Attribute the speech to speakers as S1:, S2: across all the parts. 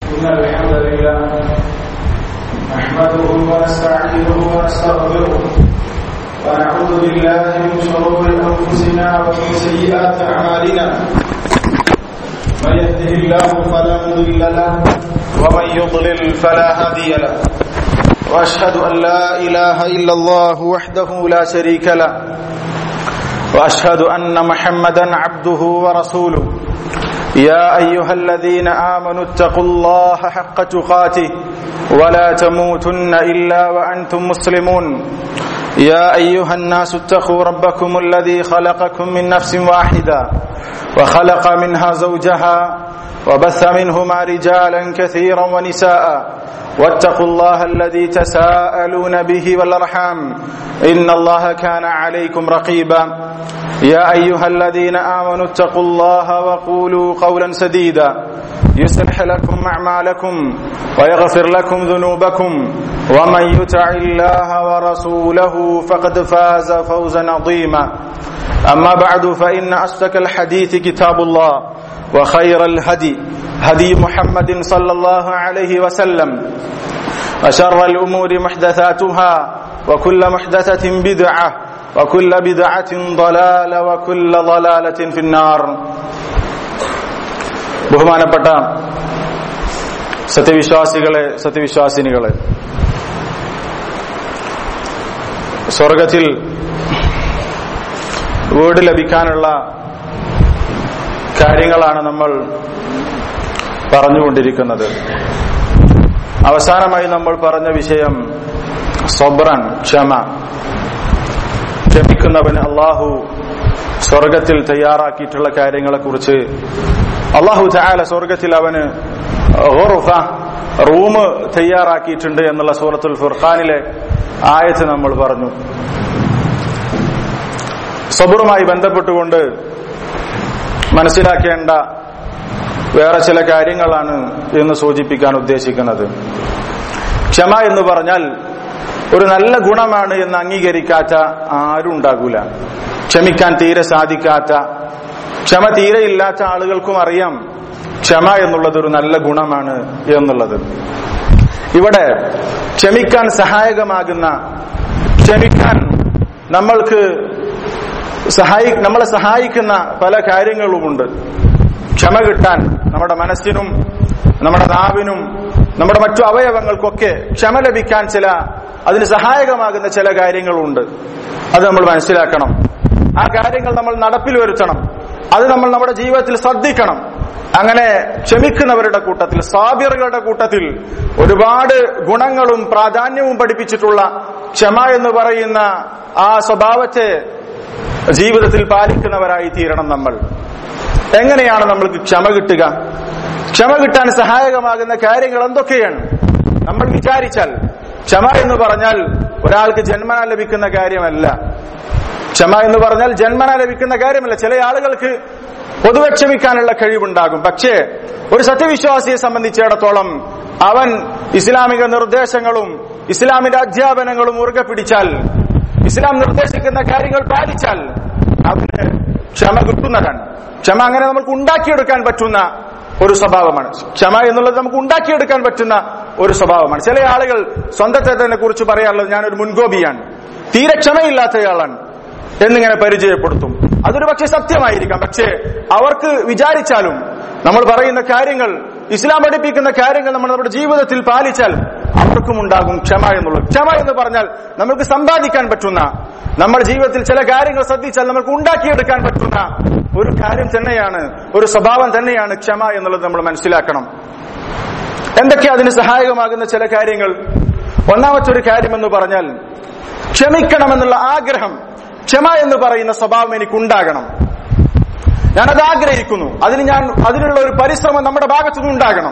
S1: إن الحمد لله نحمده ونستعينه ونستغفره ونعوذ بالله من شرور أنفسنا ومن سيئات أعمالنا من يهده الله فلا مضل له ومن يضلل فلا هادي له وأشهد أن لا إله إلا الله وحده لا شريك له وأشهد أن محمدا عبده ورسوله يا أيها الذين آمنوا اتقوا الله حق تقاته ولا تموتن إلا وأنتم مسلمون يا أيها الناس اتقوا ربكم الذي خلقكم من نفس واحدة وخلق منها زوجها وبث منهما رجالا كثيرا ونساء واتقوا الله الذي تساءلون به والأرحام إن الله كان عليكم رقيبا يا أيها الذين آمنوا اتقوا الله وقولوا قولا سديدا يصلح لكم أعمالكم ويغفر لكم ذنوبكم ومن يطع الله ورسوله فقد فاز فوزا عظيما أما بعد فإن أصدق الحديث كتاب الله وخير الهدي هدي محمد صلى الله عليه وسلم وشر الأمور محدثاتها وكل محدثة بدعة وكل بدعة ضلالة وكل ضلالة في النار ബഹുമാനപ്പെട്ട സത്യവിശ്വാസികളെ സത്യവിശ്വാസിനികളെ സ്വർഗത്തിൽ വീട് ലഭിക്കാനുള്ള കാര്യങ്ങളാണ് നമ്മൾ പറഞ്ഞുകൊണ്ടിരിക്കുന്നത് അവസാനമായി നമ്മൾ പറഞ്ഞ വിഷയം സൊബ്രൻ ക്ഷമ ക്ഷമിക്കുന്നവന് അള്ളാഹു സ്വർഗത്തിൽ തയ്യാറാക്കിയിട്ടുള്ള കാര്യങ്ങളെ കുറിച്ച് അള്ളാഹു ചായാല സ്വർഗത്തിൽ അവന് റൂം തയ്യാറാക്കിയിട്ടുണ്ട് എന്നുള്ള സൂറത്തുൽ ഫുർഖാനിലെ ആയത്ത് നമ്മൾ പറഞ്ഞു സബറുമായി ബന്ധപ്പെട്ടുകൊണ്ട് മനസ്സിലാക്കേണ്ട വേറെ ചില കാര്യങ്ങളാണ് എന്ന് സൂചിപ്പിക്കാൻ ഉദ്ദേശിക്കുന്നത് ക്ഷമ എന്ന് പറഞ്ഞാൽ ഒരു നല്ല ഗുണമാണ് എന്ന് അംഗീകരിക്കാത്ത ആരും ഉണ്ടാകൂല ക്ഷമിക്കാൻ തീരെ സാധിക്കാത്ത ക്ഷമ തീരെ ഇല്ലാത്ത ആളുകൾക്കും അറിയാം ക്ഷമ എന്നുള്ളത് ഒരു നല്ല ഗുണമാണ് എന്നുള്ളത് ഇവിടെ ക്ഷമിക്കാൻ സഹായകമാകുന്ന ക്ഷമിക്കാൻ നമ്മൾക്ക് സഹായി നമ്മളെ സഹായിക്കുന്ന പല കാര്യങ്ങളുമുണ്ട് ക്ഷമ കിട്ടാൻ നമ്മുടെ മനസ്സിനും നമ്മുടെ നാവിനും നമ്മുടെ മറ്റു അവയവങ്ങൾക്കൊക്കെ ക്ഷമ ലഭിക്കാൻ ചില അതിന് സഹായകമാകുന്ന ചില കാര്യങ്ങളുണ്ട് അത് നമ്മൾ മനസ്സിലാക്കണം ആ കാര്യങ്ങൾ നമ്മൾ നടപ്പിൽ വരുത്തണം അത് നമ്മൾ നമ്മുടെ ജീവിതത്തിൽ ശ്രദ്ധിക്കണം അങ്ങനെ ക്ഷമിക്കുന്നവരുടെ കൂട്ടത്തിൽ സാബിറുകളുടെ കൂട്ടത്തിൽ ഒരുപാട് ഗുണങ്ങളും പ്രാധാന്യവും പഠിപ്പിച്ചിട്ടുള്ള ക്ഷമ എന്ന് പറയുന്ന ആ സ്വഭാവത്തെ ജീവിതത്തിൽ പാലിക്കുന്നവരായി തീരണം നമ്മൾ എങ്ങനെയാണ് നമ്മൾക്ക് ക്ഷമ കിട്ടുക ക്ഷമ കിട്ടാൻ സഹായകമാകുന്ന കാര്യങ്ങൾ എന്തൊക്കെയാണ് നമ്മൾ വിചാരിച്ചാൽ ക്ഷമ എന്ന് പറഞ്ഞാൽ ഒരാൾക്ക് ജന്മന ലഭിക്കുന്ന കാര്യമല്ല ക്ഷമ എന്ന് പറഞ്ഞാൽ ജന്മന ലഭിക്കുന്ന കാര്യമല്ല ചില ആളുകൾക്ക് പൊതുവെ ക്ഷമിക്കാനുള്ള കഴിവുണ്ടാകും പക്ഷേ ഒരു സത്യവിശ്വാസിയെ സംബന്ധിച്ചിടത്തോളം അവൻ ഇസ്ലാമിക നിർദ്ദേശങ്ങളും ഇസ്ലാമിന്റെ അധ്യാപനങ്ങളും മുറുകെ പിടിച്ചാൽ ഇസ്ലാം നിർദ്ദേശിക്കുന്ന കാര്യങ്ങൾ പാലിച്ചാൽ അവന് ക്ഷമ കിട്ടുന്നതാണ് ക്ഷമ അങ്ങനെ നമുക്ക് ഉണ്ടാക്കിയെടുക്കാൻ പറ്റുന്ന ഒരു സ്വഭാവമാണ് ക്ഷമ എന്നുള്ളത് നമുക്ക് ഉണ്ടാക്കിയെടുക്കാൻ പറ്റുന്ന ഒരു സ്വഭാവമാണ് ചില ആളുകൾ സ്വന്തത്തെ തന്നെ കുറിച്ച് പറയാനുള്ളത് ഞാനൊരു മുൻകോപിയാണ് തീരെ ക്ഷമയില്ലാത്തയാളാണ് എന്നിങ്ങനെ പരിചയപ്പെടുത്തും അതൊരു പക്ഷെ സത്യമായിരിക്കാം പക്ഷേ അവർക്ക് വിചാരിച്ചാലും നമ്മൾ പറയുന്ന കാര്യങ്ങൾ ഇസ്ലാം പഠിപ്പിക്കുന്ന കാര്യങ്ങൾ നമ്മൾ നമ്മുടെ ജീവിതത്തിൽ പാലിച്ചാൽ അവർക്കും ഉണ്ടാകും ക്ഷമ എന്നുള്ളത് ക്ഷമ എന്ന് പറഞ്ഞാൽ നമുക്ക് സമ്പാദിക്കാൻ പറ്റുന്ന നമ്മുടെ ജീവിതത്തിൽ ചില കാര്യങ്ങൾ ശ്രദ്ധിച്ചാൽ നമുക്ക് ഉണ്ടാക്കിയെടുക്കാൻ പറ്റുന്ന ഒരു കാര്യം തന്നെയാണ് ഒരു സ്വഭാവം തന്നെയാണ് ക്ഷമ എന്നുള്ളത് നമ്മൾ മനസ്സിലാക്കണം എന്തൊക്കെ അതിന് സഹായകമാകുന്ന ചില കാര്യങ്ങൾ ഒന്നാമത്തെ ഒരു കാര്യം എന്ന് പറഞ്ഞാൽ ക്ഷമിക്കണമെന്നുള്ള ആഗ്രഹം ക്ഷമ എന്ന് പറയുന്ന സ്വഭാവം എനിക്കുണ്ടാകണം ഞാനത് ആഗ്രഹിക്കുന്നു അതിന് ഞാൻ അതിനുള്ള ഒരു പരിശ്രമം നമ്മുടെ ഭാഗത്തുനിന്ന് ഉണ്ടാകണം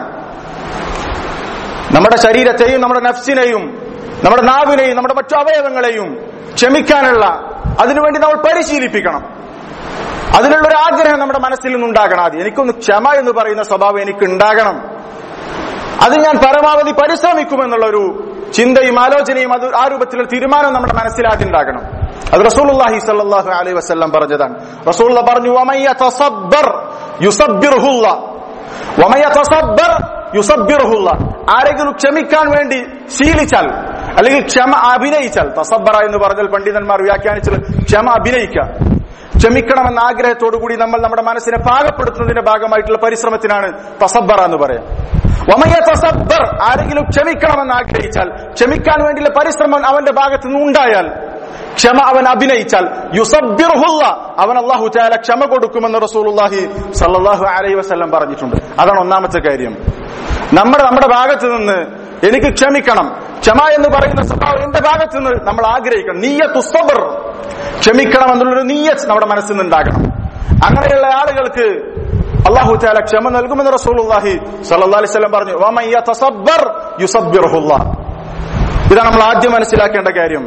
S1: നമ്മുടെ ശരീരത്തെയും നമ്മുടെ നഫ്സിനെയും നമ്മുടെ നാവിനെയും നമ്മുടെ മറ്റു അവയവങ്ങളെയും ക്ഷമിക്കാനുള്ള അതിനുവേണ്ടി നമ്മൾ പരിശീലിപ്പിക്കണം അതിനുള്ള ഒരു ആഗ്രഹം നമ്മുടെ മനസ്സിൽ നിന്നുണ്ടാകണം ആദ്യം എനിക്കൊന്ന് ക്ഷമ എന്ന് പറയുന്ന സ്വഭാവം എനിക്ക് ഉണ്ടാകണം അത് ഞാൻ പരമാവധി പരിശ്രമിക്കുമെന്നുള്ള ഒരു ചിന്തയും ആലോചനയും അത് ആ രൂപത്തിലുള്ള തീരുമാനം നമ്മുടെ മനസ്സിൽ ആദ്യം ഉണ്ടാകണം അത് റസൂലുള്ളാഹി സ്വല്ലല്ലാഹു അലൈഹി വസല്ലം പറഞ്ഞതാണ് റസൂലുള്ള പറഞ്ഞു വമൻ യതസബ്ബർ യുസബ്ബിറുഹുല്ലാ വമൻ യതസബ്ബർ യുസബ്ബിറുഹുല്ല ആരെങ്കിലും ക്ഷമിക്കാൻ വേണ്ടി ശീലിച്ചാൽ അല്ലെങ്കിൽ ക്ഷമ അഭിനയിച്ചാൽ തസബ്ബറ എന്ന് പറഞ്ഞാൽ പണ്ഡിതന്മാർ വ്യാഖ്യാനിച്ചത് ക്ഷമ അഭിനയിക്കുക ക്ഷമിക്കണമെന്ന ആഗ്രഹത്തോടു കൂടി നമ്മൾ നമ്മുടെ മനസ്സിനെ പാകപ്പെടുത്തുന്നതിന്റെ ഭാഗമായിട്ടുള്ള പരിശ്രമത്തിനാണ് തസബ്ബറ എന്ന് പറയാം വമയ തസബ്ബർ ആരെങ്കിലും ക്ഷമിക്കണമെന്ന് ആഗ്രഹിച്ചാൽ ക്ഷമിക്കാൻ വേണ്ടിയുള്ള പരിശ്രമം അവന്റെ ഭാഗത്ത് നിന്ന് ഉണ്ടായാൽ ക്ഷമ അവൻ അഭിനയിച്ചാൽ യുസബ്ബിർഹുല്ല അവൻ അള്ളാഹു ചാല ക്ഷമ കൊടുക്കുമെന്ന് റസൂലുള്ളാഹി സല്ലല്ലാഹു അലൈഹി വസല്ലം പറഞ്ഞിട്ടുണ്ട് അതാണ് ഒന്നാമത്തെ കാര്യം നമ്മുടെ നമ്മുടെ ഭാഗത്ത് നിന്ന് എനിക്ക് ക്ഷമിക്കണം ക്ഷമ എന്ന് പറയുന്ന സ്വഭാവം എന്റെ ഭാഗത്ത് നിന്ന് നമ്മൾ ആഗ്രഹിക്കണം നീയത്തു സബർ ക്ഷമിക്കണം എന്നുള്ളൊരു നീയത്ത് നമ്മുടെ മനസ്സിൽ നിന്നുണ്ടാകണം അങ്ങനെയുള്ള ആളുകൾക്ക് അള്ളാഹു താല ക്ഷമ നൽകുമെന്ന് റസൂലുള്ളാഹി സല്ലല്ലാഹു അലൈഹി വസല്ലം പറഞ്ഞു വമൻ യതസബ്ബർ യുസബ്ബിറുഹുല്ലാ ഇതാണ് നമ്മൾ ആദ്യം മനസ്സിലാക്കേണ്ട കാര്യം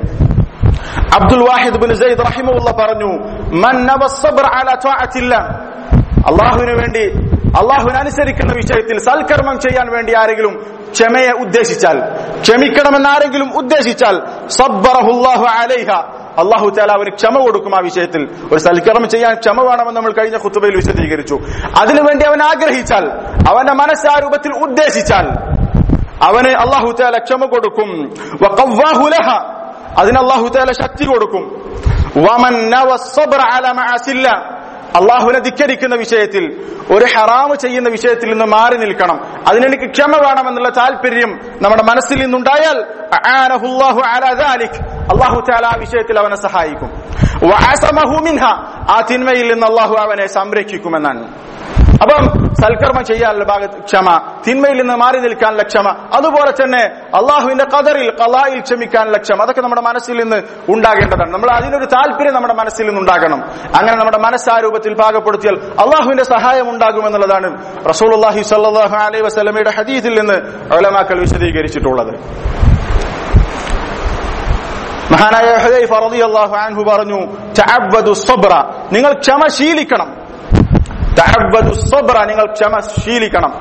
S1: അബ്ദുൽ വാഹിദ് ബിൻ സയ്യിദ് റഹിമഹുല്ല പറഞ്ഞു മൻ നവ സബ്ർ അലാ ത്വാഅത്തില്ലാ അള്ളാഹുവിന് വേണ്ടി അള്ളാഹുവിനെ അനുസരിക്കുന്ന വിഷയത്തിൽ സൽക്കർമ്മം ചെയ്യാൻ വേണ്ടി ആരെങ്കിലും ക്ഷമയെ ഉദ്ദേശിച്ചാൽ ക്ഷമിക്കണമെന്ന് ആരെങ്കിലും ഉദ്ദേശിച്ചാൽ സബ്ബറഹുല്ലാഹു അലൈഹ അള്ളാഹു താല അവന് ക്ഷമ കൊടുക്കും ആ വിഷയത്തിൽ ഒരു സൽക്കർമ്മം ചെയ്യാൻ ക്ഷമ വേണമെന്ന് നമ്മൾ കഴിഞ്ഞ കുത്തുബയിൽ വിശദീകരിച്ചു അതിനുവേണ്ടി അവൻ ആഗ്രഹിച്ചാൽ അവന്റെ മനസ്സ് ആ രൂപത്തിൽ ഉദ്ദേശിച്ചാൽ അവന് അള്ളാഹു താല ക്ഷമ കൊടുക്കും വഖവ്വാഹു ലഹ അതിന് അള്ളാഹു താല ശക്തി കൊടുക്കും വമൻ നവ സബ്ര അല മഅസില്ല അള്ളാഹുവിനെ ധിക്കരിക്കുന്ന വിഷയത്തിൽ ഒരു ഹറാമ് ചെയ്യുന്ന വിഷയത്തിൽ നിന്ന് മാറി നിൽക്കണം അതിനെനിക്ക് ക്ഷമ വേണമെന്നുള്ള താല്പര്യം നമ്മുടെ മനസ്സിൽ നിന്നുണ്ടായാൽ അആനഹുല്ലാഹു അലാ ദാലിക് അള്ളാഹു താല ആ വിഷയത്തിൽ അവനെ സഹായിക്കും വഅസമഹു മിൻഹ ആ തിന്മയിൽ നിന്ന് അള്ളാഹു അവനെ സംരക്ഷിക്കുമെന്നാണ് അപ്പം സൽക്കർമ്മം ചെയ്യാനുള്ള ഭാഗത്ത് ക്ഷമ തിന്മയിൽ നിന്ന് മാറി നിൽക്കാനുള്ള ക്ഷമ അതുപോലെ തന്നെ അള്ളാഹുവിന്റെ കതറിൽ കലായിൽ ക്ഷമിക്കാനുള്ള ക്ഷമ അതൊക്കെ നമ്മുടെ മനസ്സിൽ നിന്ന് ഉണ്ടാകേണ്ടതാണ് നമ്മൾ അതിനൊരു താല്പര്യം നമ്മുടെ മനസ്സിൽ നിന്ന് ഉണ്ടാകണം അങ്ങനെ നമ്മുടെ മനസ്സ് ആ രൂപത്തിൽ പാകപ്പെടുത്തിയാൽ അള്ളാഹുവിന്റെ സഹായം ഉണ്ടാകുമെന്നുള്ളതാണ് റസൂലുള്ളാഹി സ്വല്ലല്ലാഹു അലൈഹി വസല്ലമയുടെ ഹദീസിൽ നിന്ന് ഉലമാക്കൾ വിശദീകരിച്ചിട്ടുള്ളത് മഹാനായ ഹുദൈഫ റളിയല്ലാഹു അൻഹു പറഞ്ഞു തഅബ്ബദു സബ്ര നിങ്ങൾ ക്ഷമ ശീലിക്കണം തഅബ്ബദു സബ്ര നിങ്ങൾ ക്ഷമ ശീലിക്കണം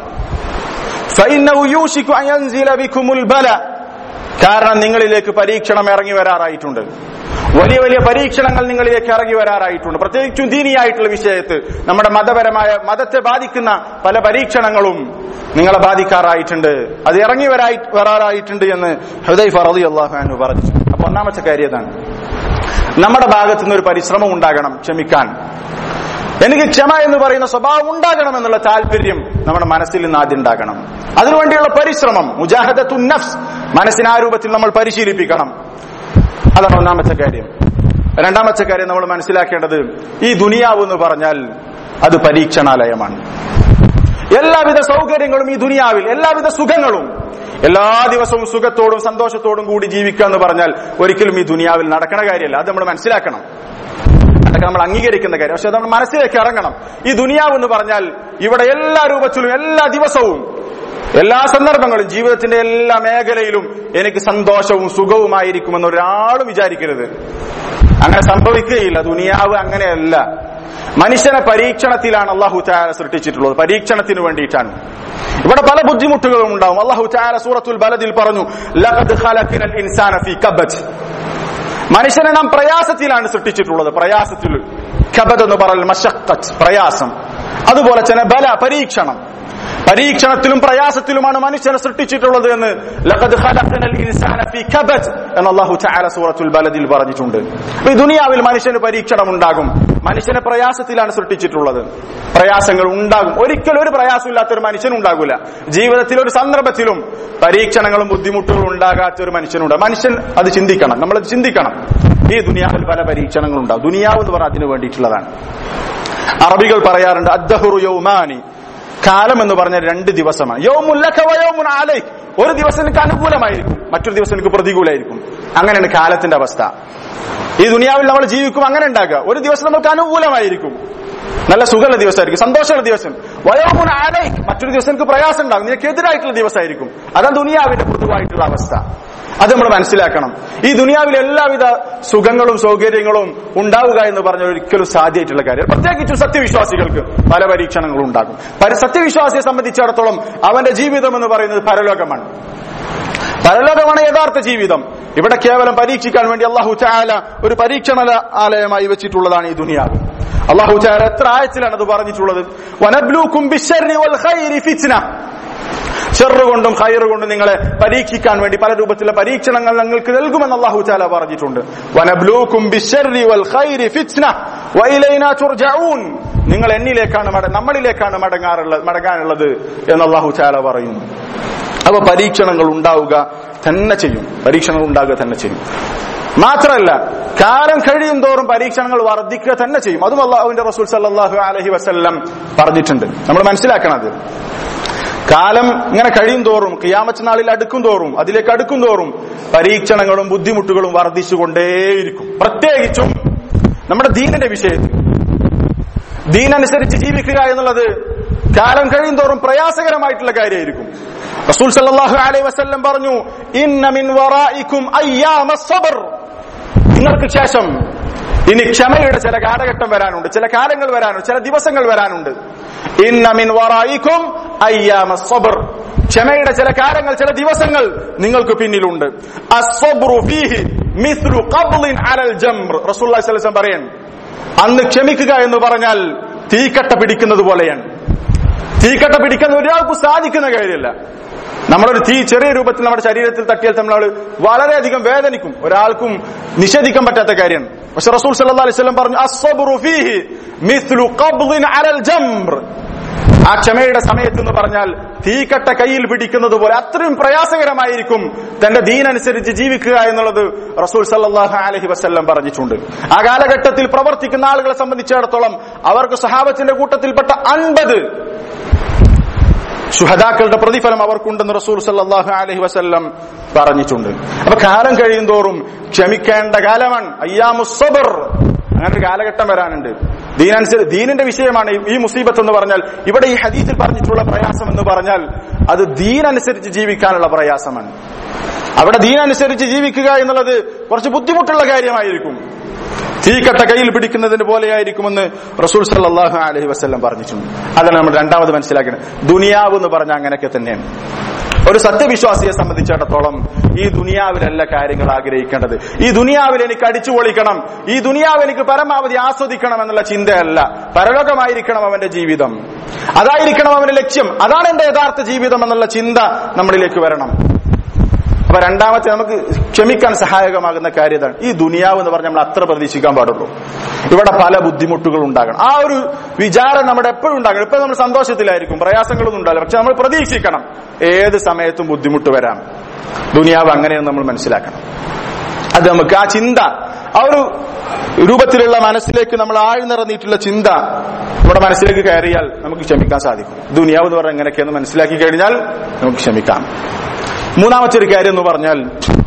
S1: ഫഇന്നഹു യൂഷികു അൻ യൻസില ബികുമുൽ ബല കാരണം നിങ്ങളിലേക്ക് പരീക്ഷണം ഇറങ്ങി വരാറായിട്ടുണ്ട് വലിയ വലിയ പരീക്ഷണങ്ങൾ നിങ്ങളിലേക്ക് ഇറങ്ങി വരാറായിട്ടുണ്ട് പ്രത്യേകിച്ചും ദീനിയായിട്ടുള്ള വിഷയത്ത് നമ്മുടെ മതപരമായ മതത്തെ ബാധിക്കുന്ന പല പരീക്ഷണങ്ങളും നിങ്ങളെ ബാധിക്കാറായിട്ടുണ്ട് അത് ഇറങ്ങി വരായി വരാറായിട്ടുണ്ട് എന്ന് ഹൃദയ് ഫറദി അള്ളാഹു അനു പറഞ്ഞു അപ്പൊ ഒന്നാമത്തെ കാര്യതാണ് നമ്മുടെ ഭാഗത്തു നിന്ന് ഒരു പരിശ്രമം ഉണ്ടാകണം ക്ഷമിക്കാൻ എനിക്ക് ക്ഷമ എന്ന് പറയുന്ന സ്വഭാവം ഉണ്ടാകണം എന്നുള്ള താല്പര്യം നമ്മുടെ മനസ്സിൽ നിന്ന് ആദ്യം ഉണ്ടാകണം അതിനുവേണ്ടിയുള്ള പരിശ്രമം മുജാഹദത്തു നഫ്സ് മനസ്സിന് ആ രൂപത്തിൽ നമ്മൾ പരിശീലിപ്പിക്കണം അതാണ് ഒന്നാമത്തെ കാര്യം രണ്ടാമത്തെ കാര്യം നമ്മൾ മനസ്സിലാക്കേണ്ടത് ഈ ദുനിയാവ് എന്ന് പറഞ്ഞാൽ അത് പരീക്ഷണാലയമാണ് എല്ലാവിധ സൗകര്യങ്ങളും ഈ ദുനിയാവിൽ എല്ലാവിധ സുഖങ്ങളും എല്ലാ ദിവസവും സുഖത്തോടും സന്തോഷത്തോടും കൂടി ജീവിക്കുക എന്ന് പറഞ്ഞാൽ ഒരിക്കലും ഈ ദുനിയാവിൽ നടക്കണ കാര്യമല്ല അത് നമ്മൾ മനസ്സിലാക്കണം അതൊക്കെ നമ്മൾ അംഗീകരിക്കുന്ന കാര്യം പക്ഷെ അത് നമ്മൾ മനസ്സിലേക്ക് ഇറങ്ങണം ഈ ദുനിയാവ് എന്ന് പറഞ്ഞാൽ ഇവിടെ എല്ലാ രൂപത്തിലും എല്ലാ ദിവസവും എല്ലാ സന്ദർഭങ്ങളും ജീവിതത്തിന്റെ എല്ലാ മേഖലയിലും എനിക്ക് സന്തോഷവും സുഖവുമായിരിക്കുമെന്ന് ഒരാളും വിചാരിക്കരുത് അങ്ങനെ സംഭവിക്കുകയില്ല ദുനിയാവ് അങ്ങനെയല്ല മനുഷ്യനെ പരീക്ഷണത്തിലാണ് അള്ളാഹു ചായാല സൃഷ്ടിച്ചിട്ടുള്ളത് പരീക്ഷണത്തിന് വേണ്ടിയിട്ടാണ് ഇവിടെ പല ബുദ്ധിമുട്ടുകളും ഉണ്ടാവും അള്ളാഹു ചായാല സൂറത്തുൽ ബലദിൽ പറഞ്ഞു ലഖദ് ഖലഖനൽ ഇൻസാന ഫീ കബജ് മനുഷ്യനെ നാം പ്രയാസത്തിലാണ് സൃഷ്ടിച്ചിട്ടുള്ളത് പ്രയാസത്തിൽ കബദ് എന്ന് പറഞ്ഞാൽ മഷക്കത്ത് പ്രയാസം അതുപോലെ തന്നെ ബല പരീക്ഷണം പരീക്ഷണത്തിലും പ്രയാസത്തിലുമാണ് മനുഷ്യനെ സൃഷ്ടിച്ചിട്ടുള്ളത് എന്ന് ലഖദ് ഖലഖനൽ ഇൻസാന ഫീ കബദ് എന്ന് അല്ലാഹു തആല സൂറത്തുൽ ബലദിൽ പറഞ്ഞിട്ടുണ്ട് അപ്പൊ ഈ ദുനിയാവിൽ മനുഷ്യന് പരീക്ഷണം ഉണ്ടാകും മനുഷ്യനെ പ്രയാസത്തിലാണ് സൃഷ്ടിച്ചിട്ടുള്ളത് പ്രയാസങ്ങൾ ഉണ്ടാകും ഒരിക്കലും ഒരു പ്രയാസമില്ലാത്ത ഒരു മനുഷ്യൻ ഉണ്ടാകില്ല ജീവിതത്തിൽ ഒരു സന്ദർഭത്തിലും പരീക്ഷണങ്ങളും ബുദ്ധിമുട്ടുകളും ഉണ്ടാകാത്ത ഒരു മനുഷ്യനുണ്ട് മനുഷ്യൻ അത് ചിന്തിക്കണം നമ്മളത് ചിന്തിക്കണം ഈ ദുനിയാവിൽ പല പരീക്ഷണങ്ങളും ഉണ്ടാവും ദുനിയാവ് എന്ന് പറഞ്ഞാൽ അതിന് വേണ്ടിയിട്ടുള്ളതാണ് അറബികൾ പറയാറുണ്ട് അദ്ദഹുറു യൗമാനി കാലം എന്ന് പറഞ്ഞ രണ്ട് ദിവസമാണ് യോമുല്ലഖവയോമുൻ ആലൈ ഒരു ദിവസം എനിക്ക് അനുകൂലമായിരിക്കും മറ്റൊരു ദിവസം എനിക്ക് പ്രതികൂലമായിരിക്കും അങ്ങനെയാണ് കാലത്തിന്റെ അവസ്ഥ ഈ ദുനിയാവിൽ നമ്മൾ ജീവിക്കും അങ്ങനെ ഉണ്ടാകുക ഒരു ദിവസം നമുക്ക് അനുകൂലമായിരിക്കും നല്ല സുഖമുള്ള ദിവസമായിരിക്കും സന്തോഷമുള്ള ദിവസം വയോമുൻ ആലൈ മറ്റൊരു ദിവസം എനിക്ക് പ്രയാസം ഉണ്ടാകും നിനക്ക് എതിരായിട്ടുള്ള ദിവസമായിരിക്കും അതാണ് ദുനിയാവിന്റെ പൊതുവായിട്ടുള്ള അവസ്ഥ അത് നമ്മൾ മനസ്സിലാക്കണം ഈ ദുനിയാവിൽ എല്ലാവിധ സുഖങ്ങളും സൗകര്യങ്ങളും ഉണ്ടാവുക എന്ന് പറഞ്ഞ ഒരിക്കലും സാധ്യമായിട്ടുള്ള കാര്യം പ്രത്യേകിച്ചും സത്യവിശ്വാസികൾക്ക് പല പരീക്ഷണങ്ങളും ഉണ്ടാകും പര- സത്യവിശ്വാസിയെ സംബന്ധിച്ചിടത്തോളം അവന്റെ ജീവിതം എന്ന് പറയുന്നത് പരലോകമാണ് പരലോകമാണ് യഥാർത്ഥ ജീവിതം ഇവിടെ കേവലം പരീക്ഷിക്കാൻ വേണ്ടി അള്ളാഹു ചായാല ഒരു പരീക്ഷണ ആലയമായി വെച്ചിട്ടുള്ളതാണ് ഈ ദുനിയാവ് അള്ളാഹു ചായാല എത്ര ആയത്തിലാണ് അത് പറഞ്ഞിട്ടുള്ളത് വനബ്ലൂക്കും ബിശ്ശർരി വൽ ഖൈരി ഫിത്ന ഷെറ് കൊണ്ടും ഹൈറ് കൊണ്ടും നിങ്ങളെ പരീക്ഷിക്കാൻ വേണ്ടി പല രൂപത്തിലുള്ള പരീക്ഷണങ്ങൾ നിങ്ങൾക്ക് നൽകുമെന്ന് അള്ളാഹു ചാല പറഞ്ഞിട്ടുണ്ട് വനബ്ലൂക്കും ബിശ്ശർരി വൽ ഖൈരി ഫിത്ന വഇലൈനാ തുർജഊൻ നിങ്ങൾ എന്നിലേക്കാണ് മട നമ്മളിലേക്കാണ് മടങ്ങാറുള്ളത് മടങ്ങാനുള്ളത് എന്ന് അള്ളാഹു ചാല പറയുന്നു അപ്പൊ പരീക്ഷണങ്ങൾ ഉണ്ടാവുക തന്നെ ചെയ്യും പരീക്ഷണങ്ങൾ ഉണ്ടാകുക തന്നെ ചെയ്യും മാത്രമല്ല കാലം കഴിയും തോറും പരീക്ഷണങ്ങൾ വർദ്ധിക്കുക തന്നെ ചെയ്യും അതും അള്ളാഹുവിന്റെ റസൂൽ സല്ലാഹു അലഹി വസ്ല്ലം പറഞ്ഞിട്ടുണ്ട് നമ്മൾ മനസ്സിലാക്കണം അത് കാലം ഇങ്ങനെ കഴിയും തോറും കിയാമത്ത് നാളിൽ അടുക്കും തോറും അതിലേക്ക് അടുക്കും തോറും പരീക്ഷണങ്ങളും ബുദ്ധിമുട്ടുകളും വർദ്ധിച്ചുകൊണ്ടേയിരിക്കും പ്രത്യേകിച്ചും നമ്മുടെ ദീനിന്റെ വിഷയത്തിൽ ദീനനുസരിച്ച് ജീവിക്കുക എന്നുള്ളത് കാലം കഴിയും തോറും പ്രയാസകരമായിട്ടുള്ള കാര്യമായിരിക്കും റസൂൽ സല്ലല്ലാഹു അലൈഹി വസല്ലം പറഞ്ഞു ഇന്ന മിൻ വറായിക്കും അയ്യാമ സബർ നിങ്ങൾക്ക് ശേഷം ഇനി ക്ഷമയുടെ ചില കാലഘട്ടം വരാനുണ്ട് ചില കാലങ്ങൾ വരാനുണ്ട് ചില ദിവസങ്ങൾ വരാനുണ്ട് ഇന്ന മിൻ വറായിക്കും അയ്യാമ സബർ ക്ഷമയുടെ ചില കാലങ്ങൾ ചില ദിവസങ്ങൾ നിങ്ങൾക്ക് പിന്നിലുണ്ട് അസ്സബ്റു ഫീഹി മിസ്ലു ഖബ്ളിൻ അലൽ ജംർ റസൂലുള്ളാഹി സ്വല്ലല്ലാഹു അലൈഹി വസല്ലം പറയാൻ അന്ന് ക്ഷമിക്കുക എന്ന് പറഞ്ഞാൽ തീക്കട്ട പിടിക്കുന്നത് പോലെയാണ് തീക്കട്ട പിടിക്കാൻ ഒരാൾക്കും സാധിക്കുന്ന കാര്യമല്ല നമ്മളൊരു തീ ചെറിയ രൂപത്തിൽ നമ്മുടെ ശരീരത്തിൽ തട്ടിയാൽ നമ്മൾ വളരെയധികം വേദനിക്കും ഒരാൾക്കും നിഷേധിക്കാൻ പറ്റാത്ത കാര്യമാണ് പക്ഷെ റസൂൽ സല്ലല്ലാഹു അലൈഹി വസല്ലം പറഞ്ഞു അസ്സബ്റു ഫീഹി മിസ്ലു ഖബ്ളിൻ അലൽ ജംർ ആ ക്ഷമയുടെ സമയത്ത് എന്ന് പറഞ്ഞാൽ തീക്കട്ട കയ്യിൽ പിടിക്കുന്നത് പോലെ അത്രയും പ്രയാസകരമായിരിക്കും തന്റെ ദീനനുസരിച്ച് ജീവിക്കുക എന്നുള്ളത് റസൂൽ സല്ലാഹു അലഹി വസ്ല്ലം പറഞ്ഞിട്ടുണ്ട് ആ കാലഘട്ടത്തിൽ പ്രവർത്തിക്കുന്ന ആളുകളെ സംബന്ധിച്ചിടത്തോളം അവർക്ക് സഹാബത്തിന്റെ കൂട്ടത്തിൽപ്പെട്ട അൻപത് ശുഹദാക്കളുടെ പ്രതിഫലം അവർക്കുണ്ടെന്ന് റസൂൽ സല്ലാഹു അലഹി വസ്ല്ലം പറഞ്ഞിട്ടുണ്ട് അപ്പൊ കാലം കഴിയും തോറും ക്ഷമിക്കേണ്ട കാലമാണ് അയ്യാമുസബർ അങ്ങനെ ഒരു കാലഘട്ടം വരാനുണ്ട് ദീനനുസരിച്ച് ദീനിന്റെ വിഷയമാണ് ഈ മുസീബത്ത് എന്ന് പറഞ്ഞാൽ ഇവിടെ ഈ ഹദീസിൽ പറഞ്ഞിട്ടുള്ള പ്രയാസം എന്ന് പറഞ്ഞാൽ അത് ദീനനുസരിച്ച് ജീവിക്കാനുള്ള പ്രയാസമാണ് അവിടെ ദീനനുസരിച്ച് ജീവിക്കുക എന്നുള്ളത് കുറച്ച് ബുദ്ധിമുട്ടുള്ള കാര്യമായിരിക്കും തീക്കട്ട കയ്യിൽ പിടിക്കുന്നതിന് പോലെയായിരിക്കുമെന്ന് റസൂൽ സല്ലാഹു അലഹി വസ്ല്ലം പറഞ്ഞിട്ടുണ്ട് അതാണ് നമ്മൾ രണ്ടാമത് മനസ്സിലാക്കുന്നത് ദുനിയാവ് എന്ന് പറഞ്ഞാൽ അങ്ങനെയൊക്കെ തന്നെയാണ് ഒരു സത്യവിശ്വാസിയെ സംബന്ധിച്ചിടത്തോളം ഈ ദുനിയാവിലല്ല കാര്യങ്ങൾ ആഗ്രഹിക്കേണ്ടത് ഈ ദുനിയാവിൽ എനിക്ക് അടിച്ചു പൊളിക്കണം ഈ ദുനിയാവ് എനിക്ക് പരമാവധി ആസ്വദിക്കണം എന്നുള്ള ചിന്തയല്ല പരലോകമായിരിക്കണം അവന്റെ ജീവിതം അതായിരിക്കണം അവന്റെ ലക്ഷ്യം അതാണ് എന്റെ യഥാർത്ഥ ജീവിതം എന്നുള്ള ചിന്ത നമ്മളിലേക്ക് വരണം അപ്പൊ രണ്ടാമത്തെ നമുക്ക് ക്ഷമിക്കാൻ സഹായകമാകുന്ന കാര്യതാണ് ഈ ദുനിയാവ് എന്ന് പറഞ്ഞാൽ നമ്മൾ അത്ര പ്രതീക്ഷിക്കാൻ പാടുള്ളൂ ഇവിടെ പല ബുദ്ധിമുട്ടുകൾ ഉണ്ടാകണം ആ ഒരു വിചാരം നമ്മുടെ എപ്പോഴും ഉണ്ടാകണം ഇപ്പൊ നമ്മൾ സന്തോഷത്തിലായിരിക്കും പ്രയാസങ്ങളൊന്നും ഉണ്ടാവില്ല പക്ഷെ നമ്മൾ പ്രതീക്ഷിക്കണം ഏത് സമയത്തും ബുദ്ധിമുട്ട് വരാം ദുനിയാവ് അങ്ങനെയെന്ന് നമ്മൾ മനസ്സിലാക്കണം അത് നമുക്ക് ആ ചിന്ത ആ ഒരു രൂപത്തിലുള്ള മനസ്സിലേക്ക് നമ്മൾ ആഴ്ന്നിറങ്ങിയിട്ടുള്ള ചിന്ത നമ്മുടെ മനസ്സിലേക്ക് കയറിയാൽ നമുക്ക് ക്ഷമിക്കാൻ സാധിക്കും ദുനിയാവ് എന്ന് പറഞ്ഞാൽ എങ്ങനെയൊക്കെയെന്ന് മനസ്സിലാക്കി കഴിഞ്ഞാൽ നമുക്ക് ക്ഷമിക്കാം മൂന്നാമത്തെ ഒരു കാര്യം എന്ന് പറഞ്ഞാൽ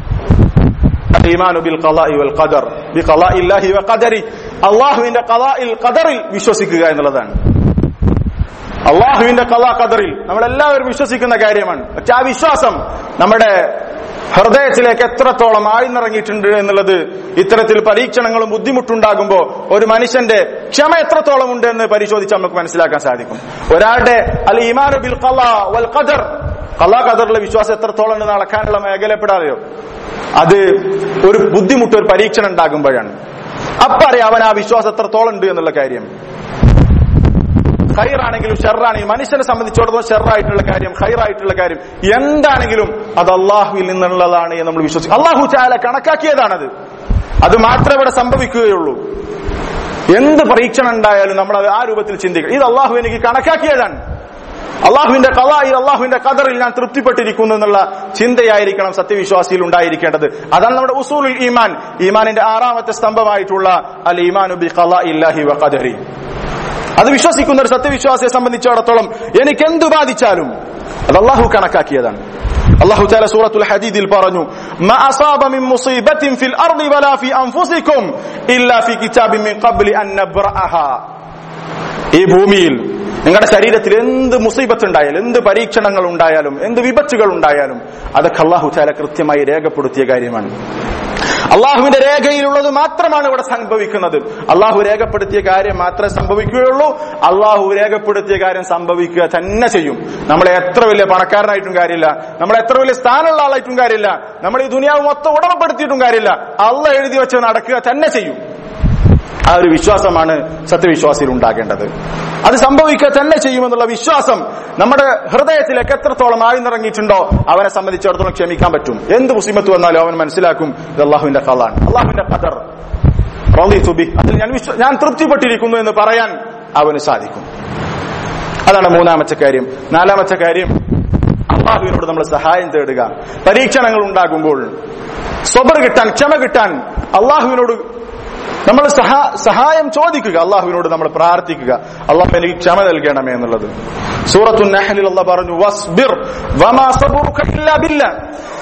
S1: അള്ളാഹുവിന്റെ കലാഇൽ ഖദറിൽ വിശ്വസിക്കുക എന്നുള്ളതാണ് അള്ളാഹുവിന്റെ കലാ ഖദറിൽ നമ്മളെല്ലാവരും വിശ്വസിക്കുന്ന കാര്യമാണ് പക്ഷെ ആ വിശ്വാസം നമ്മുടെ ഹൃദയത്തിലേക്ക് എത്രത്തോളം ആഴ്ന്നിറങ്ങിയിട്ടുണ്ട് എന്നുള്ളത് ഇത്തരത്തിൽ പരീക്ഷണങ്ങളും ബുദ്ധിമുട്ടുണ്ടാകുമ്പോൾ ഒരു മനുഷ്യന്റെ ക്ഷമ എത്രത്തോളം ഉണ്ട് എന്ന് പരിശോധിച്ച് നമുക്ക് മനസ്സിലാക്കാൻ സാധിക്കും ഒരാളുടെ അൽ ഇമാനു ബിൽ ഖലാ വൽ ഖദർ കള്ളാ ഖദറിലെ വിശ്വാസം എത്രത്തോളം ഉണ്ടെന്ന് അളക്കാനുള്ള മേഖലപ്പെടാതെയോ അത് ഒരു ബുദ്ധിമുട്ട് ഒരു പരീക്ഷണം ഉണ്ടാകുമ്പോഴാണ് അപ്പൊ അറിയാം അവൻ ആ വിശ്വാസം എത്രത്തോളം ഉണ്ട് എന്നുള്ള കാര്യം ഹൈറാണെങ്കിലും ഷെറാണെങ്കിലും മനുഷ്യനെ സംബന്ധിച്ചിടത്തോളം ഷെറായിട്ടുള്ള കാര്യം ഹൈറായിട്ടുള്ള കാര്യം എന്താണെങ്കിലും അത് അള്ളാഹുവിൽ നിന്നുള്ളതാണ് എന്ന് നമ്മൾ വിശ്വസിക്കും അള്ളാഹു ചാല കണക്കാക്കിയതാണത് അത് മാത്രമേ ഇവിടെ സംഭവിക്കുകയുള്ളൂ എന്ത് പരീക്ഷണം ഉണ്ടായാലും നമ്മൾ അത് ആ രൂപത്തിൽ ചിന്തിക്കണം ഇത് അള്ളാഹു എനിക്ക് കണക്കാക്കിയതാണ് അള്ളാഹുവിന്റെ കലായിൽ അള്ളാഹുവിന്റെ കദറിൽ ഞാൻ തൃപ്തിപ്പെട്ടിരിക്കുന്നു എന്നുള്ള ചിന്തയായിരിക്കണം സത്യവിശ്വാസിയിൽ ഉണ്ടായിരിക്കേണ്ടത് അതാണ് നമ്മുടെ ഉസൂലുൽ ഈമാൻ ഈമാനിന്റെ ആറാമത്തെ സ്തംഭമായിട്ടുള്ള അൽ ഈമാനു ബി ഇല്ലാഹി വ ഖദരി അത് വിശ്വസിക്കുന്ന ഒരു സത്യവിശ്വാസിയെ സംബന്ധിച്ചിടത്തോളം എനിക്ക് എന്ത് ബാധിച്ചാലും അത് അള്ളാഹു കണക്കാക്കിയതാണ് അള്ളാഹു താല സൂറത്തുൽ ഹദീദിൽ പറഞ്ഞു ما أصاب من مصيبة في الأرض ولا في أنفسكم إلا في كتاب من قبل أن نبرأها ഈ ഭൂമിയിൽ നിങ്ങളുടെ ശരീരത്തിൽ എന്ത് മുസീബത്ത് ഉണ്ടായാലും എന്ത് പരീക്ഷണങ്ങൾ ഉണ്ടായാലും എന്ത് വിപത്തുകൾ ഉണ്ടായാലും അതൊക്കെ അള്ളാഹു ചാല കൃത്യമായി രേഖപ്പെടുത്തിയ കാര്യമാണ് അള്ളാഹുവിന്റെ രേഖയിലുള്ളത് മാത്രമാണ് ഇവിടെ സംഭവിക്കുന്നത് അള്ളാഹു രേഖപ്പെടുത്തിയ കാര്യം മാത്രമേ സംഭവിക്കുകയുള്ളൂ അള്ളാഹു രേഖപ്പെടുത്തിയ കാര്യം സംഭവിക്കുക തന്നെ ചെയ്യും നമ്മളെ എത്ര വലിയ പണക്കാരനായിട്ടും കാര്യമില്ല നമ്മളെ എത്ര വലിയ സ്ഥാനമുള്ള ആളായിട്ടും കാര്യമില്ല നമ്മൾ ഈ ദുനിയാവ് മൊത്തം ഉടമപ്പെടുത്തിയിട്ടും കാര്യമില്ല അള്ള എഴുതി വെച്ച് നടക്കുക തന്നെ ചെയ്യും ആ ഒരു വിശ്വാസമാണ് സത്യവിശ്വാസിയിൽ ഉണ്ടാകേണ്ടത് അത് സംഭവിക്കുക തന്നെ ചെയ്യുമെന്നുള്ള വിശ്വാസം നമ്മുടെ ഹൃദയത്തിലേക്ക് എത്രത്തോളം ആഴ്ന്നിറങ്ങിയിട്ടുണ്ടോ അവനെ സംബന്ധിച്ചിടത്തോളം ക്ഷമിക്കാൻ പറ്റും എന്ത് മുസ്ലിമത്ത് വന്നാലും അവൻ മനസ്സിലാക്കും ഇത് അള്ളാഹുവിന്റെ കഥാണ് അള്ളാഹുവിന്റെ ഖദർ റളിതു ബിഹ്. അതിൽ ഞാൻ വിശ്വ- ഞാൻ തൃപ്തിപ്പെട്ടിരിക്കുന്നു എന്ന് പറയാൻ അവന് സാധിക്കും അതാണ് മൂന്നാമത്തെ കാര്യം നാലാമത്തെ കാര്യം അള്ളാഹുവിനോട് നമ്മൾ സഹായം തേടുക പരീക്ഷണങ്ങൾ ഉണ്ടാകുമ്പോൾ സ്വബർ കിട്ടാൻ ക്ഷമ കിട്ടാൻ അള്ളാഹുവിനോട് നമ്മൾ സഹാ സഹായം ചോദിക്കുക അള്ളാഹുവിനോട് നമ്മൾ പ്രാർത്ഥിക്കുക അള്ളാഹു എനിക്ക് ക്ഷമ നൽകണമേ എന്നുള്ളത് സൂറത്തു നഹലിൽ അള്ളാഹ് പറഞ്ഞു വസ്ബിർ വമാ സബുറുക ഇല്ലാ ബില്ലാ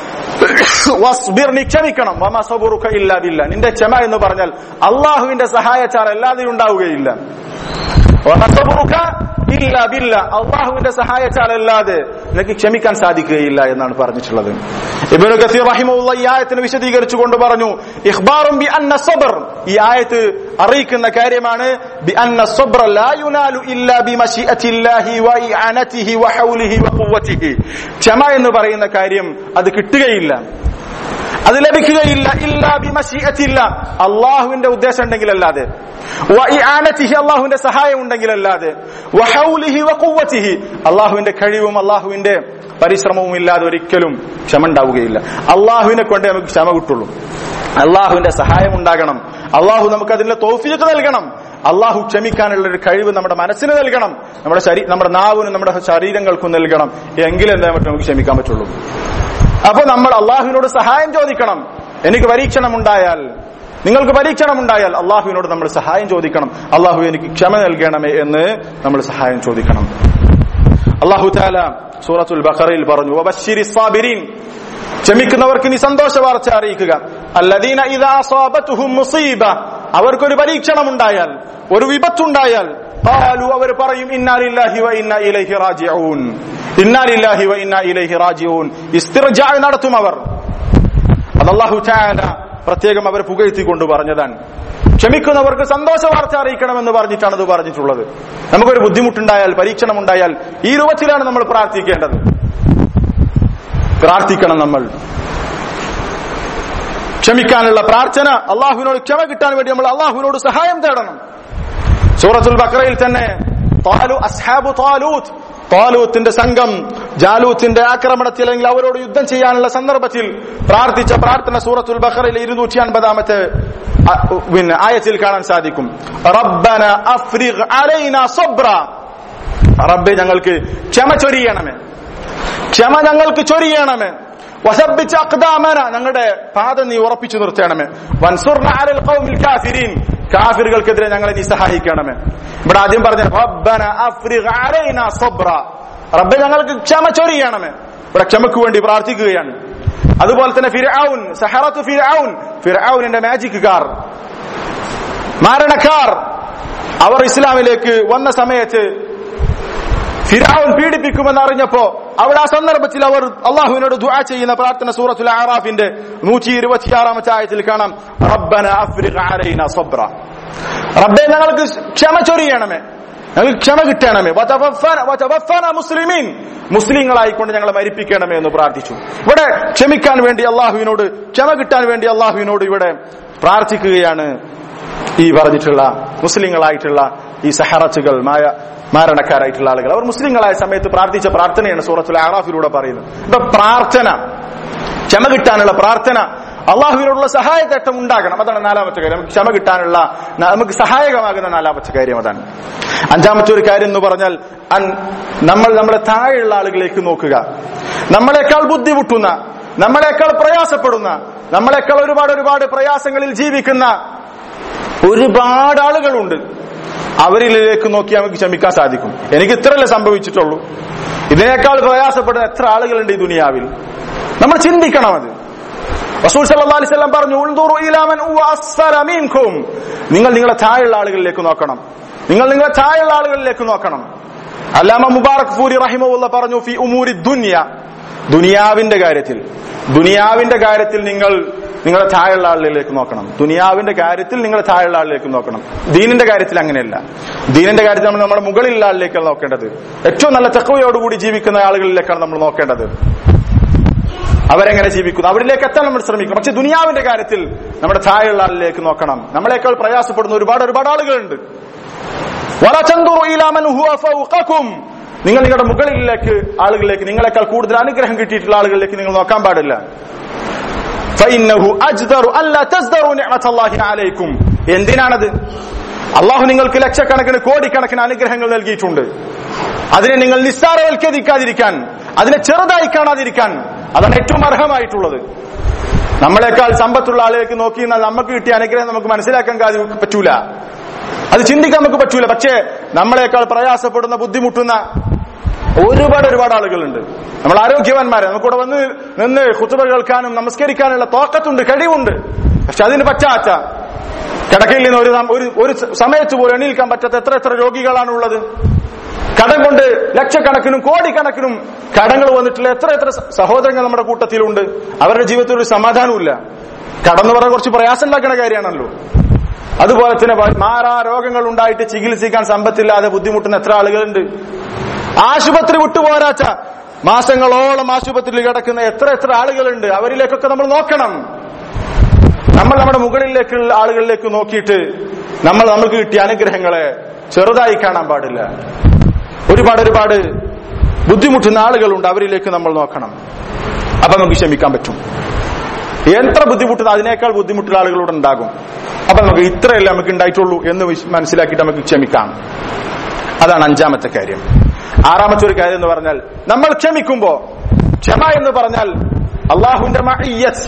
S1: വസ്ബിർ നീ ക്ഷമിക്കണം വമാ സബുറുക ഇല്ലാ ബില്ലാ നിന്റെ ക്ഷമ എന്ന് പറഞ്ഞാൽ അള്ളാഹുവിന്റെ സഹായച്ചാർ അല്ലാതെ ഉണ്ടാവുകയില്ല വമാ സബുറുക ഇല്ലാ ബില്ലാ അള്ളാഹുവിന്റെ സഹായച്ചാൽ അല്ലാതെ നിനക്ക് ക്ഷമിക്കാൻ സാധിക്കുകയില്ല എന്നാണ് പറഞ്ഞിട്ടുള്ളത് ഇബ്നു കസീർ റഹിമഹുള്ള ഈ ആയത്തിനെ വിശദീകരിച്ചുകൊണ്ട് പറഞ്ഞു ഇഖ്ബാറും ബി അന്ന സബർ ഈ ആയത്ത് അറിയിക്കുന്ന കാര്യമാണ് ബി അന്ന സബ്ര ലാ യുനാലു ഇല്ലാ ബി മശിഅത്തില്ലാഹി വ ഇഅനതിഹി വ ഹൗലിഹി വ ഖുവ്വതിഹി ക്ഷമ എന്ന് പറയുന്ന കാര്യം അത് കിട്ടുകയില്ല അത് ലഭിക്കുകയില്ല ഇല്ലാ ബി മശിഅത്തില്ല അള്ളാഹുവിന്റെ ഉദ്ദേശം ഉണ്ടെങ്കിലല്ലാതെ വ ഇആനതിഹി അള്ളാഹുവിന്റെ സഹായം ഉണ്ടെങ്കിലല്ലാതെ വ ഹൗലിഹി വ ഖുവ്വതിഹി അള്ളാഹുവിന്റെ കഴിവും അള്ളാഹുവിന്റെ പരിശ്രമവും ഇല്ലാതെ ഒരിക്കലും ക്ഷമ ഉണ്ടാവുകയില്ല അള്ളാഹുവിനെ കൊണ്ട് നമുക്ക് ക്ഷമ കിട്ടുള്ളൂ അള്ളാഹുവിന്റെ സഹായം ഉണ്ടാകണം അള്ളാഹു നമുക്ക് അതിന്റെ തോഫിയൊക്കെ നൽകണം അള്ളാഹു ക്ഷമിക്കാനുള്ള ഒരു കഴിവ് നമ്മുടെ മനസ്സിന് നൽകണം നമ്മുടെ ശരീ നമ്മുടെ നാവിനും നമ്മുടെ ശരീരങ്ങൾക്കും നൽകണം എങ്കിലും എന്താ പറ്റും നമുക്ക് ക്ഷമിക്കാൻ പറ്റുള്ളൂ അപ്പൊ നമ്മൾ അള്ളാഹുവിനോട് സഹായം ചോദിക്കണം എനിക്ക് പരീക്ഷണം ഉണ്ടായാൽ നിങ്ങൾക്ക് പരീക്ഷണം ഉണ്ടായാൽ അള്ളാഹുവിനോട് നമ്മൾ സഹായം ചോദിക്കണം അള്ളാഹു എനിക്ക് ക്ഷമ നൽകണമേ എന്ന് നമ്മൾ സഹായം ചോദിക്കണം അള്ളാഹു താല സൂറത്തുൽ ബഖറയിൽ പറഞ്ഞു വബശ്ശിരി സാബിരീൻ ക്ഷമിക്കുന്നവർക്ക് നീ സന്തോഷ വാർത്ത അറിയിക്കുക അല്ലദീന ഇദാ അസാബത്തുഹും മുസീബ അവർക്കൊരു പരീക്ഷണം ഉണ്ടായാൽ ഒരു വിപത്തുണ്ടായാൽ ഖാലു അവർ പറയും ഇന്നാ ലില്ലാഹി വ ഇന്നാ ഇലൈഹി റാജിഊൻ ഇന്നാ ലില്ലാഹി വ ഇന്നാ ഇലൈഹി റാജിഊൻ ഇസ്തിർജാ നടത്തും അവർ അത് അല്ലാഹു തആല പ്രത്യേകം അവരെ പുകഴ്ത്തിക്കൊണ്ട് പറഞ്ഞതാണ് ക്ഷമിക്കുന്നവർക്ക് സന്തോഷ വാർത്ത അറിയിക്കണമെന്ന് പറഞ്ഞിട്ടാണ് അത് പറഞ്ഞിട്ടുള്ളത് നമുക്കൊരു ബുദ്ധിമുട്ടുണ്ടായാൽ പരീക്ഷണം ഉണ്ടായാൽ ഈ രൂപത്തിലാണ് നമ്മൾ പ്രാർത്ഥിക്കേണ്ടത് പ്രാർത്ഥിക്കണം നമ്മൾ ക്ഷമിക്കാനുള്ള പ്രാർത്ഥന അള്ളാഹുവിനോട് ക്ഷമ കിട്ടാൻ വേണ്ടി നമ്മൾ അള്ളാഹുവിനോട് സഹായം തേടണം സൂറത്തുൽ ബക്രയിൽ തന്നെ താലു അസ്ഹാബു താലൂത്ത് താലൂത്തിന്റെ സംഘം ജാലൂത്തിന്റെ ആക്രമണത്തിൽ അല്ലെങ്കിൽ അവരോട് യുദ്ധം ചെയ്യാനുള്ള സന്ദർഭത്തിൽ പ്രാർത്ഥിച്ച പ്രാർത്ഥന സൂറത്തുൽ ബഖറയിലെ ഇരുന്നൂറ്റി അൻപതാമത്തെ അ- പിന്നെ ആയത്തിൽ കാണാൻ സാധിക്കും റബ്ബന അഫ്രിഖ് അലൈന സബ്ര റബ്ബെ ഞങ്ങൾക്ക് ക്ഷമ ചൊരിയണമേ ക്ഷമ ഞങ്ങൾക്ക് ചൊരിയണമേ വസബിച്ച അക്ദാമന ഞങ്ങളുടെ പാത നീ ഉറപ്പിച്ചു നിർത്തണമേ വൻസുർന അലൽ ഖൗമിൽ കാഫിരീൻ കാഫിറുകൾക്കെതിരെ ഞങ്ങളെ നീ സഹായിക്കണമേ ഇവിടെ ആദ്യം പറഞ്ഞ റബ്ബന അഫ്രിഖ് അലൈന സബ്ര റബ്ബെ ഞങ്ങൾക്ക് ക്ഷമ ചൊരിയണമേ ഇവിടെ ക്ഷമക്ക് വേണ്ടി പ്രാർത്ഥിക്കുകയാണ് അതുപോലെ തന്നെ ഫിർഔൻ സഹറത്ത് ഫിർഔൻ ഫിർഔനിന്റെ മാജിക്കുകാർ മാരണക്കാർ അവർ ഇസ്ലാമിലേക്ക് വന്ന സമയത്ത് ഫിറാവുൻ പീഡിപ്പിക്കുമെന്ന് അറിഞ്ഞപ്പോ അവിടെ ആ സന്ദർഭത്തിൽ അവർ അള്ളാഹുവിനോട് ദുആ ചെയ്യുന്ന പ്രാർത്ഥന സൂറത്തുൽ ആറാഫിന്റെ നൂറ്റി ഇരുപത്തിയാറാമത്തെ ആയത്തിൽ കാണാം റബ്ബന അഫ്രിഖ് അലൈന സബ്ര റബ്ബെ ഞങ്ങൾക്ക് ക്ഷമ ചൊരിയണമേ ഞങ്ങൾക്ക് ക്ഷമ കിട്ടണമേ വതവഫന- വതവഫന മുസ്ലിമീൻ മുസ്ലിങ്ങളായിക്കൊണ്ട് ഞങ്ങളെ മരിപ്പിക്കണമേ എന്ന് പ്രാർത്ഥിച്ചു ഇവിടെ ക്ഷമിക്കാൻ വേണ്ടി അള്ളാഹുവിനോട് ക്ഷമ കിട്ടാൻ വേണ്ടി അള്ളാഹുവിനോട് ഇവിടെ പ്രാർത്ഥിക്കുകയാണ് ഈ പറഞ്ഞിട്ടുള്ള മുസ്ലിങ്ങളായിട്ടുള്ള ഈ സഹറച്ചുകൾ മായ മാരണക്കാരായിട്ടുള്ള ആളുകൾ അവർ മുസ്ലിങ്ങളായ സമയത്ത് പ്രാർത്ഥിച്ച പ്രാർത്ഥനയാണ് സൂറത്തുൽ ആറാഫിലൂടെ പറയുന്നത് ഇപ്പൊ പ്രാർത്ഥന ക്ഷമ കിട്ടാനുള്ള പ്രാർത്ഥന അള്ളാഹുവിനോടുള്ള സഹായത്തേട്ടം ഉണ്ടാകണം അതാണ് നാലാമത്തെ കാര്യം നമുക്ക് ക്ഷമ കിട്ടാനുള്ള ന- നമുക്ക് സഹായകമാകുന്ന നാലാമത്തെ കാര്യം അതാണ് അഞ്ചാമത്തെ ഒരു കാര്യം എന്ന് പറഞ്ഞാൽ അൻ- നമ്മൾ നമ്മുടെ താഴെയുള്ള ആളുകളിലേക്ക് നോക്കുക നമ്മളെക്കാൾ ബുദ്ധിമുട്ടുന്ന നമ്മളെക്കാൾ പ്രയാസപ്പെടുന്ന നമ്മളെക്കാൾ ഒരുപാട് ഒരുപാട് പ്രയാസങ്ങളിൽ ജീവിക്കുന്ന ഒരുപാട് ആളുകളുണ്ട് അവരിലേക്ക് നോക്കി നമുക്ക് ക്ഷമിക്കാൻ സാധിക്കും എനിക്ക് ഇത്രയല്ലേ സംഭവിച്ചിട്ടുള്ളൂ ഇതിനേക്കാൾ പ്രയാസപ്പെടുന്ന എത്ര ആളുകളുണ്ട് ഈ ദുനിയാവിൽ നമ്മൾ ചിന്തിക്കണം അത് റസൂൽ സല്ലല്ലാഹു അലൈഹി വസല്ലം പറഞ്ഞു ഉൻദുറു ഇലാ മൻ ഹുവ അസ്ഫല മിൻകും നിങ്ങൾ നിങ്ങളെ താഴെയുള്ള ആളുകളിലേക്ക് നോക്കണം നിങ്ങൾ നിങ്ങളെ താഴെയുള്ള ആളുകളിലേക്ക് നോക്കണം അല്ലാമ മുബാറക് ഫൂരി റഹിമഹുല്ല പറഞ്ഞു ഫി ഉമൂരി ദുനിയ ദുനിയാവിന്റെ കാര്യത്തിൽ ദുനിയാവിന്റെ കാര്യത്തിൽ നിങ്ങൾ നിങ്ങളെ താഴെയുള്ള ആളുകളിലേക്ക് നോക്കണം ദുനിയാവിന്റെ കാര്യത്തിൽ നിങ്ങളെ താഴെയുള്ള ആളിലേക്ക് നോക്കണം ദീനിന്റെ കാര്യത്തിൽ അങ്ങനെയല്ല ദീനിന്റെ കാര്യത്തിൽ നമ്മൾ നമ്മുടെ മുകളിലുള്ള ആളിലേക്കാണ് നോക്കേണ്ടത് ഏറ്റവും നല്ല തെക്കവയോടുകൂടി ജീവിക്കുന്ന ആളുകളിലേക്കാണ് നമ്മൾ നോക്കേണ്ടത് അവരെങ്ങനെ ജീവിക്കുന്നു അവരിലേക്ക് എത്താൻ നമ്മൾ ശ്രമിക്കണം പക്ഷെ ദുനിയാവിന്റെ കാര്യത്തിൽ നമ്മുടെ താഴെയുള്ള ആളിലേക്ക് നോക്കണം നമ്മളെക്കാൾ പ്രയാസപ്പെടുന്ന ഒരുപാട് ഒരുപാട് ആളുകളുണ്ട് വലാ തൻദുറു ഇലാ മൻ ഹുവ ഫൗഖക്കും. നിങ്ങൾ നിങ്ങളുടെ മുകളിലേക്ക് ആളുകളിലേക്ക് നിങ്ങളെക്കാൾ കൂടുതൽ അനുഗ്രഹം കിട്ടിയിട്ടുള്ള ആളുകളിലേക്ക് നിങ്ങൾ നോക്കാൻ പാടില്ല فإنه أجدر ألا تزدروا نعمة الله عليكم എന്തിനാണത് അള്ളാഹു നിങ്ങൾക്ക് ലക്ഷക്കണക്കിന് കോടിക്കണക്കിന് അനുഗ്രഹങ്ങൾ നൽകിയിട്ടുണ്ട് അതിനെ നിങ്ങൾ നിസ്സാരവൽക്കരിക്കാതിരിക്കാൻ അതിനെ ചെറുതായി കാണാതിരിക്കാൻ അതാണ് ഏറ്റവും അർഹമായിട്ടുള്ളത് നമ്മളെക്കാൾ സമ്പത്തുള്ള ആളുകൾക്ക് നോക്കി എന്നാൽ നമുക്ക് കിട്ടിയ അനുഗ്രഹം നമുക്ക് മനസ്സിലാക്കാൻ കാതി- പറ്റൂല അത് ചിന്തിക്കാൻ നമുക്ക് പറ്റൂല പക്ഷേ നമ്മളെക്കാൾ പ്രയാസപ്പെടുന്ന ബുദ്ധിമുട്ടുന്ന ഒരുപാട് ഒരുപാട് ആളുകളുണ്ട് നമ്മൾ ആരോഗ്യവാന്മാരെ നമുക്കിവിടെ വന്ന് നിന്ന് കുത്തുബ കേൾക്കാനും നമസ്കരിക്കാനുള്ള തോക്കത്തുണ്ട് കഴിവുണ്ട് പക്ഷെ അതിന് പറ്റാത്ത കിടക്കയിൽ നിന്ന് ഒരു നം- ഒരു- ഒരു സമയത്ത് പോലും എണീൽക്കാൻ പറ്റാത്ത എത്ര എത്ര രോഗികളാണ് ഉള്ളത് കടം കൊണ്ട് ലക്ഷക്കണക്കിനും കോടിക്കണക്കിനും കടങ്ങൾ വന്നിട്ടുള്ള എത്ര എത്ര സ- സഹോദരങ്ങൾ നമ്മുടെ കൂട്ടത്തിലുണ്ട് അവരുടെ ജീവിതത്തിൽ ഒരു സമാധാനവുമില്ല കടന്നു പറഞ്ഞ കുറച്ച് പ്രയാസം ഉണ്ടാക്കുന്ന കാര്യമാണല്ലോ അതുപോലെ തന്നെ വ- മാറാ രോഗങ്ങൾ ഉണ്ടായിട്ട് ചികിത്സിക്കാൻ സമ്പത്തില്ലാതെ ബുദ്ധിമുട്ടുന്ന എത്ര ആളുകളുണ്ട് ആശുപത്രി വിട്ടുപോരാച്ച മാസങ്ങളോളം ആശുപത്രിയിൽ കിടക്കുന്ന എത്ര എത്ര ആളുകളുണ്ട് അവരിലേക്കൊക്കെ നമ്മൾ നോക്കണം നമ്മൾ നമ്മുടെ മുകളിലേക്കുള്ള ആളുകളിലേക്ക് നോക്കിയിട്ട് നമ്മൾ നമുക്ക് കിട്ടിയ അനുഗ്രഹങ്ങളെ ചെറുതായി കാണാൻ പാടില്ല ഒരുപാട് ഒരുപാട് ബുദ്ധിമുട്ടുന്ന ആളുകളുണ്ട് അവരിലേക്ക് നമ്മൾ നോക്കണം അപ്പൊ നമുക്ക് ക്ഷമിക്കാൻ പറ്റും എത്ര ബുദ്ധിമുട്ടുന്ന അതിനേക്കാൾ ബുദ്ധിമുട്ടുള്ള ആളുകളോട് ഉണ്ടാകും അപ്പൊ നമുക്ക് ഇത്രയല്ലേ നമുക്ക് ഉണ്ടായിട്ടുള്ളൂ എന്ന് വിശ്- മനസ്സിലാക്കിയിട്ട് നമുക്ക് ക്ഷമിക്കാം അതാണ് അഞ്ചാമത്തെ കാര്യം ആറാമത്തെ ഒരു കാര്യം എന്ന് പറഞ്ഞാൽ നമ്മൾ ക്ഷമിക്കുമ്പോ ക്ഷമ എന്ന് പറഞ്ഞാൽ അള്ളാഹുവിന്റെ മഅയ്യത്ത്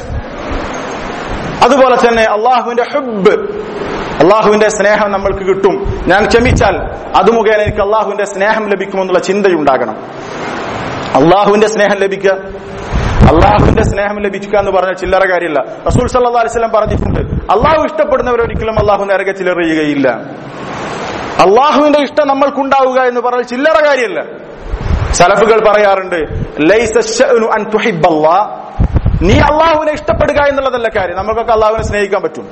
S1: അതുപോലെ തന്നെ അള്ളാഹുവിന്റെ ഹുബ് അള്ളാഹുവിന്റെ സ്നേഹം നമ്മൾക്ക് കിട്ടും ഞാൻ ക്ഷമിച്ചാൽ അത് മുഖേന എനിക്ക് അള്ളാഹുവിന്റെ സ്നേഹം ലഭിക്കുമെന്നുള്ള ചിന്തയുണ്ടാകണം അള്ളാഹുവിന്റെ സ്നേഹം ലഭിക്കുക അള്ളാഹുവിന്റെ സ്നേഹം ലഭിക്കുക എന്ന് പറഞ്ഞ ചില്ലറ കാര്യമില്ല റസൂൽ സല്ലാ അലിസ്ലം പറഞ്ഞിട്ടുണ്ട് അള്ളാഹു ഇഷ്ടപ്പെടുന്നവരൊരിക്കലും അള്ളാഹു നരകത്തിലെറിയുകയില്ല അള്ളാഹുവിന്റെ ഇഷ്ടം നമ്മൾക്കുണ്ടാവുക എന്ന് പറഞ്ഞാൽ ചില്ലറ കാര്യമല്ല സലഫുകൾ പറയാറുണ്ട് "ലൈസ അശ്ശഅ്നു അൻ തുഹിബ്ബല്ലാ." നീ അള്ളാഹുവിനെ ഇഷ്ടപ്പെടുക എന്നുള്ളതല്ല കാര്യം നമുക്കൊക്കെ അള്ളാഹുവിനെ സ്നേഹിക്കാൻ പറ്റും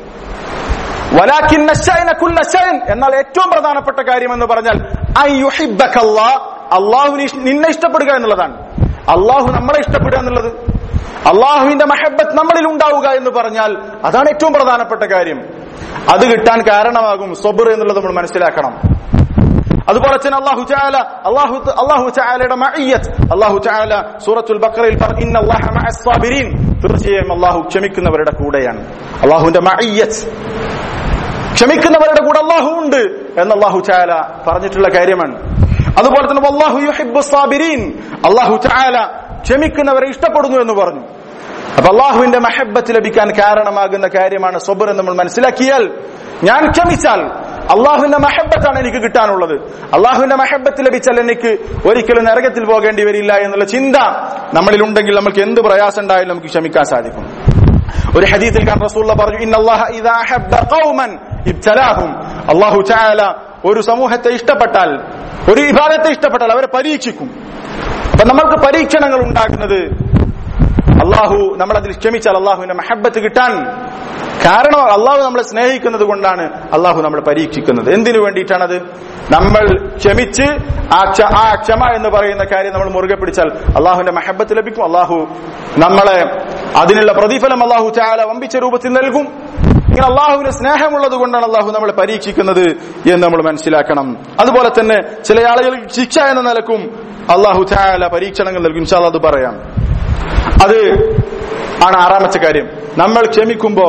S1: വലാക്കിൻ അശ്ശഅ്ന കുല്ല ശഅ്ൻ. എന്നാൽ ഏറ്റവും പ്രധാനപ്പെട്ട കാര്യം എന്ന് പറഞ്ഞാൽ അൻ യുഹിബ്ബക്കല്ലാ. അള്ളാഹുവിനെ ഇഷ്- നിന്നെ ഇഷ്ടപ്പെടുക എന്നുള്ളതാണ് അള്ളാഹു നമ്മളെ ഇഷ്ടപ്പെടുക എന്നുള്ളത് അള്ളാഹുവിന്റെ മഹബത്ത് നമ്മളിൽ ഉണ്ടാവുക എന്ന് പറഞ്ഞാൽ അതാണ് ഏറ്റവും പ്രധാനപ്പെട്ട കാര്യം അത് കിട്ടാൻ കാരണമാകും സൊബർ എന്നുള്ളത് നമ്മൾ മനസ്സിലാക്കണം അതുപോലെ തന്നെ അള്ളാഹു ചാല അള്ളാഹു അള്ളാഹു ചാലയുടെ മഅയ്യത്ത് അള്ളാഹു ചാല സൂറത്തുൽ ബക്കറയിൽ പറഞ്ഞു ഇന്ന അല്ലാഹ മഅസ് സാബിരീൻ തീർച്ചയായും അള്ളാഹു ക്ഷമിക്കുന്നവരുടെ കൂടെയാണ് അള്ളാഹുവിന്റെ മഅയ്യത്ത് ക്ഷമിക്കുന്നവരുടെ കൂടെ അള്ളാഹു ഉണ്ട് എന്ന് അള്ളാഹു ചാല പറഞ്ഞിട്ടുള്ള കാര്യമാണ് അതുപോലെ തന്നെ അള്ളാഹു യുഹിബ്ബു സാബിരീൻ അള്ളാഹു ചാല ക്ഷമിക്കുന്നവരെ ഇഷ്ടപ്പെടുന്നു എന്ന് പറഞ്ഞു അപ്പൊ അള്ളാഹുവിന്റെ മഹബത്ത് ലഭിക്കാൻ കാരണമാകുന്ന കാര്യമാണ് സൊബർ എന്ന് നമ്മൾ മനസ്സിലാക്കിയാൽ ഞാൻ ക്ഷമിച്ചാൽ അള്ളാഹുവിന്റെ മഹബത്താണ് എനിക്ക് കിട്ടാനുള്ളത് അള്ളാഹുവിന്റെ മഹബത്ത് ലഭിച്ചാൽ എനിക്ക് ഒരിക്കലും നരകത്തിൽ പോകേണ്ടി വരില്ല എന്നുള്ള ചിന്ത നമ്മളിൽ ഉണ്ടെങ്കിൽ നമുക്ക് എന്ത് പ്രയാസം ഉണ്ടായാലും നമുക്ക് ക്ഷമിക്കാൻ സാധിക്കും ഒരു ഹദീത്തിൽ കാണാൻ റസൂലുള്ള പറഞ്ഞു ഇന്നല്ലാഹ ഇദാ അഹബ്ബ ഖൗമൻ ഇബ്തലാഹും അല്ലാഹു തആല ഒരു സമൂഹത്തെ ഇഷ്ടപ്പെട്ടാൽ ഒരു വിഭാഗത്തെ ഇഷ്ടപ്പെട്ടാൽ അവരെ പരീക്ഷിക്കും അപ്പൊ നമ്മൾക്ക് പരീക്ഷണങ്ങൾ ഉണ്ടാകുന്നത് അള്ളാഹു നമ്മളതിൽ ക്ഷമിച്ചാൽ അള്ളാഹുവിന്റെ മഹബത്ത് കിട്ടാൻ കാരണം അള്ളാഹു നമ്മളെ സ്നേഹിക്കുന്നത് കൊണ്ടാണ് അള്ളാഹു നമ്മളെ പരീക്ഷിക്കുന്നത് എന്തിനു വേണ്ടിയിട്ടാണത് നമ്മൾ ക്ഷമിച്ച് ആ ക്ഷ- ആ ക്ഷമ എന്ന് പറയുന്ന കാര്യം നമ്മൾ മുറുകെ പിടിച്ചാൽ അള്ളാഹുവിന്റെ മഹബത്ത് ലഭിക്കും അള്ളാഹു നമ്മളെ അതിനുള്ള പ്രതിഫലം അള്ളാഹു ചാല വമ്പിച്ച രൂപത്തിൽ നൽകും ഇങ്ങനെ അള്ളാഹുവിന് സ്നേഹമുള്ളത് കൊണ്ടാണ് അള്ളാഹു നമ്മളെ പരീക്ഷിക്കുന്നത് എന്ന് നമ്മൾ മനസ്സിലാക്കണം അതുപോലെ തന്നെ ചില ആളുകൾക്ക് ശിക്ഷ എന്ന നിലക്കും അള്ളാഹു ചാല പരീക്ഷണങ്ങൾ നൽകും ഇൻഷാ അല്ലാ അത് പറയാം അത് ആണ് ആറാമത്തെ കാര്യം നമ്മൾ ക്ഷമിക്കുമ്പോ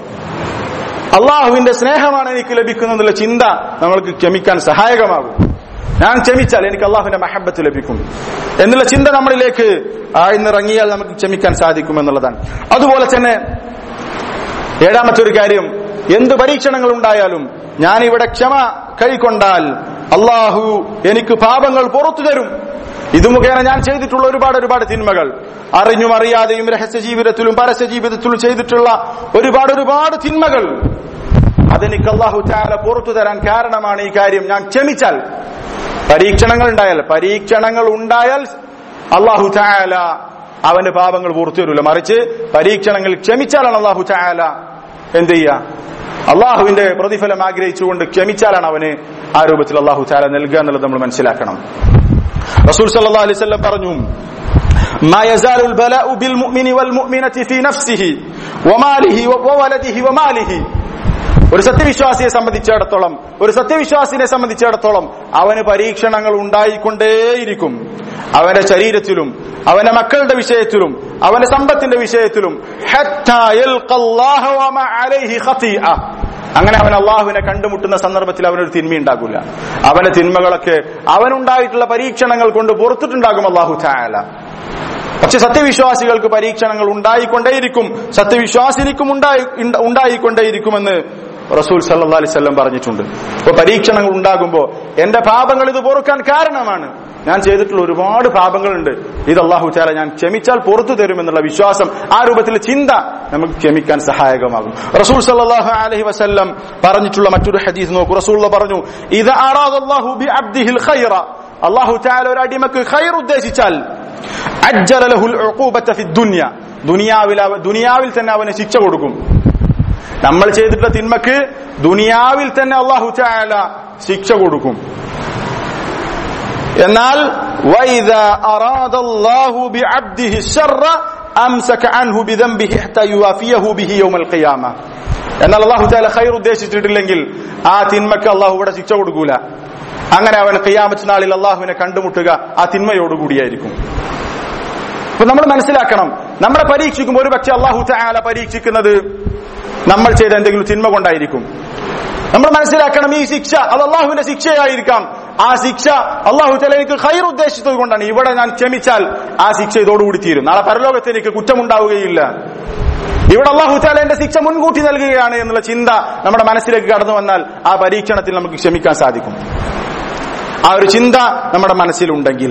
S1: അള്ളാഹുവിന്റെ സ്നേഹമാണ് എനിക്ക് ലഭിക്കുന്നതെന്നുള്ള ചിന്ത നമ്മൾക്ക് ക്ഷമിക്കാൻ സഹായകമാകും ഞാൻ ക്ഷമിച്ചാൽ എനിക്ക് അള്ളാഹുവിന്റെ മഹബത്ത് ലഭിക്കും എന്നുള്ള ചിന്ത നമ്മളിലേക്ക് ആഴ്ന്നിറങ്ങിയാൽ നമുക്ക് ക്ഷമിക്കാൻ സാധിക്കും എന്നുള്ളതാണ് അതുപോലെ തന്നെ ഏഴാമത്തെ ഒരു കാര്യം എന്ത് പരീക്ഷണങ്ങൾ ഉണ്ടായാലും ഞാൻ ഇവിടെ ക്ഷമ കൈക്കൊണ്ടാൽ അള്ളാഹു എനിക്ക് പാപങ്ങൾ പുറത്തു തരും ഇത് മുഖേന ഞാൻ ചെയ്തിട്ടുള്ള ഒരുപാട് ഒരുപാട് തിന്മകൾ അറിഞ്ഞും അറിയാതെയും രഹസ്യ ജീവിതത്തിലും പരസ്യ ജീവിതത്തിലും ചെയ്തിട്ടുള്ള ഒരുപാട് ഒരുപാട് തിന്മകൾ അതെനിക്ക് അള്ളാഹു ചാല പുറത്തു തരാൻ കാരണമാണ് ഈ കാര്യം ഞാൻ ക്ഷമിച്ചാൽ പരീക്ഷണങ്ങൾ ഉണ്ടായാൽ പരീക്ഷണങ്ങൾ ഉണ്ടായാൽ അള്ളാഹു ചാല അവന്റെ പാപങ്ങൾ പുറത്തു തരൂല മറിച്ച് പരീക്ഷണങ്ങൾ ക്ഷമിച്ചാലാണ് അള്ളാഹു ചാല എന്ത് ചെയ്യുക അള്ളാഹുവിന്റെ പ്രതിഫലം ആഗ്രഹിച്ചുകൊണ്ട് ക്ഷമിച്ചാലാണ് അവന് ആ രൂപത്തിൽ അള്ളാഹു ചാല നൽകുക എന്നുള്ളത് നമ്മൾ മനസ്സിലാക്കണം റസൂൽ സല്ലാ അലൈവല്ലം പറഞ്ഞു ما يزال البلاء بالمؤمن والمؤمنة في نفسه وماله وولده وماله ഒരു സത്യവിശ്വാസിയെ സംബന്ധിച്ചിടത്തോളം ഒരു സത്യവിശ്വാസിനെ സംബന്ധിച്ചിടത്തോളം അവന് പരീക്ഷണങ്ങൾ ഉണ്ടായിക്കൊണ്ടേയിരിക്കും അവന്റെ ശരീരത്തിലും അവന്റെ മക്കളുടെ വിഷയത്തിലും അവന്റെ സമ്പത്തിന്റെ വിഷയത്തിലും ഹത്താ യൽഖല്ലാഹ വമാ അലൈഹി ഖതീഅ. അങ്ങനെ അവൻ അള്ളാഹുവിനെ കണ്ടുമുട്ടുന്ന സന്ദർഭത്തിൽ അവനൊരു തിന്മ ഉണ്ടാകില്ല അവന്റെ തിന്മകളൊക്കെ അവനുണ്ടായിട്ടുള്ള പരീക്ഷണങ്ങൾ കൊണ്ട് പുറത്തിട്ടുണ്ടാകും അള്ളാഹു ചായാല പക്ഷെ സത്യവിശ്വാസികൾക്ക് പരീക്ഷണങ്ങൾ ഉണ്ടായിക്കൊണ്ടേയിരിക്കും സത്യവിശ്വാസിനിക്കും ഉണ്ടായി ഉണ്ട- ഉണ്ടായിക്കൊണ്ടേയിരിക്കുമെന്ന് റസൂൽ സല്ലാ അലിസ്വല്ലം പറഞ്ഞിട്ടുണ്ട് അപ്പൊ പരീക്ഷണങ്ങൾ ഉണ്ടാകുമ്പോ എന്റെ പാപങ്ങൾ ഇത് പൊറുക്കാൻ കാരണമാണ് ഞാൻ ചെയ്തിട്ടുള്ള ഒരുപാട് പാപങ്ങളുണ്ട് ഇത് അള്ളാഹു ചാല ഞാൻ ക്ഷമിച്ചാൽ പുറത്തു തരുമെന്നുള്ള വിശ്വാസം ആ രൂപത്തിൽ ചിന്ത നമുക്ക് ക്ഷമിക്കാൻ സഹായകമാകും റസൂൽ സല്ലാഹു അലഹി വസല്ലം പറഞ്ഞിട്ടുള്ള മറ്റൊരു ഹദീസ് നോക്കൂ റസൂൽ പറഞ്ഞു ഇത് അറാദല്ലാഹു ബി അബ്ദിഹിൽ ഖൈറ അള്ളാഹു ചാല ഒരു അടിമക്ക് ഖൈർ ഉദ്ദേശിച്ചാൽ അജ്ജല ലഹുൽ ഉഖൂബത ഫി ദുനിയ ദുനിയാവിൽ അവ- ദുനിയാവിൽ തന്നെ അവന് ശിക്ഷ കൊടുക്കും നമ്മൾ ചെയ്തിട്ടുള്ള തിന്മക്ക് ദുനിയാവിൽ തന്നെ അള്ളാഹു ചാല ശിക്ഷ കൊടുക്കും എന്നാൽ وَإِذَا أَرَادَ اللَّهُ بِعَبْدِهِ الشَّرَّ أَمْسَكَ عَنْهُ بِذَنبِهِ حَتَّى يُوَافِيَهُ بِهِ يَوْمَ الْقِيَامَةِ എന്നാൽ അള്ളാഹു ചാല ഖൈർ ഉദ്ദേശിച്ചിട്ടില്ലെങ്കിൽ ആ തിന്മക്ക് അള്ളാഹു ഇവിടെ ശിക്ഷ കൊടുക്കൂല അങ്ങനെ അവൻ ഖിയാമത്ത് നാളിൽ അള്ളാഹുവിനെ കണ്ടുമുട്ടുക ആ തിന്മയോടുകൂടിയായിരിക്കും അപ്പൊ നമ്മൾ മനസ്സിലാക്കണം നമ്മളെ പരീക്ഷിക്കുമ്പോൾ ഒരു പക്ഷെ അള്ളാഹു ചാല പരീക്ഷിക്കുന്നത് നമ്മൾ ചെയ്ത എന്തെങ്കിലും തിന്മ കൊണ്ടായിരിക്കും നമ്മൾ മനസ്സിലാക്കണം ഈ ശിക്ഷ അത് അള്ളാഹുവിന്റെ ശിക്ഷയായിരിക്കാം ആ ശിക്ഷ അള്ളാഹു ചില എനിക്ക് ഖൈർ ഉദ്ദേശിച്ചത് കൊണ്ടാണ് ഇവിടെ ഞാൻ ക്ഷമിച്ചാൽ ആ ശിക്ഷ ഇതോടുകൂടി തീരും നാളെ പരലോകത്ത് എനിക്ക് കുറ്റമുണ്ടാവുകയില്ല ഇവിടെ അള്ളാഹു താല എന്റെ ശിക്ഷ മുൻകൂട്ടി നൽകുകയാണ് എന്നുള്ള ചിന്ത നമ്മുടെ മനസ്സിലേക്ക് കടന്നു വന്നാൽ ആ പരീക്ഷണത്തിൽ നമുക്ക് ക്ഷമിക്കാൻ സാധിക്കും ആ ഒരു ചിന്ത നമ്മുടെ മനസ്സിലുണ്ടെങ്കിൽ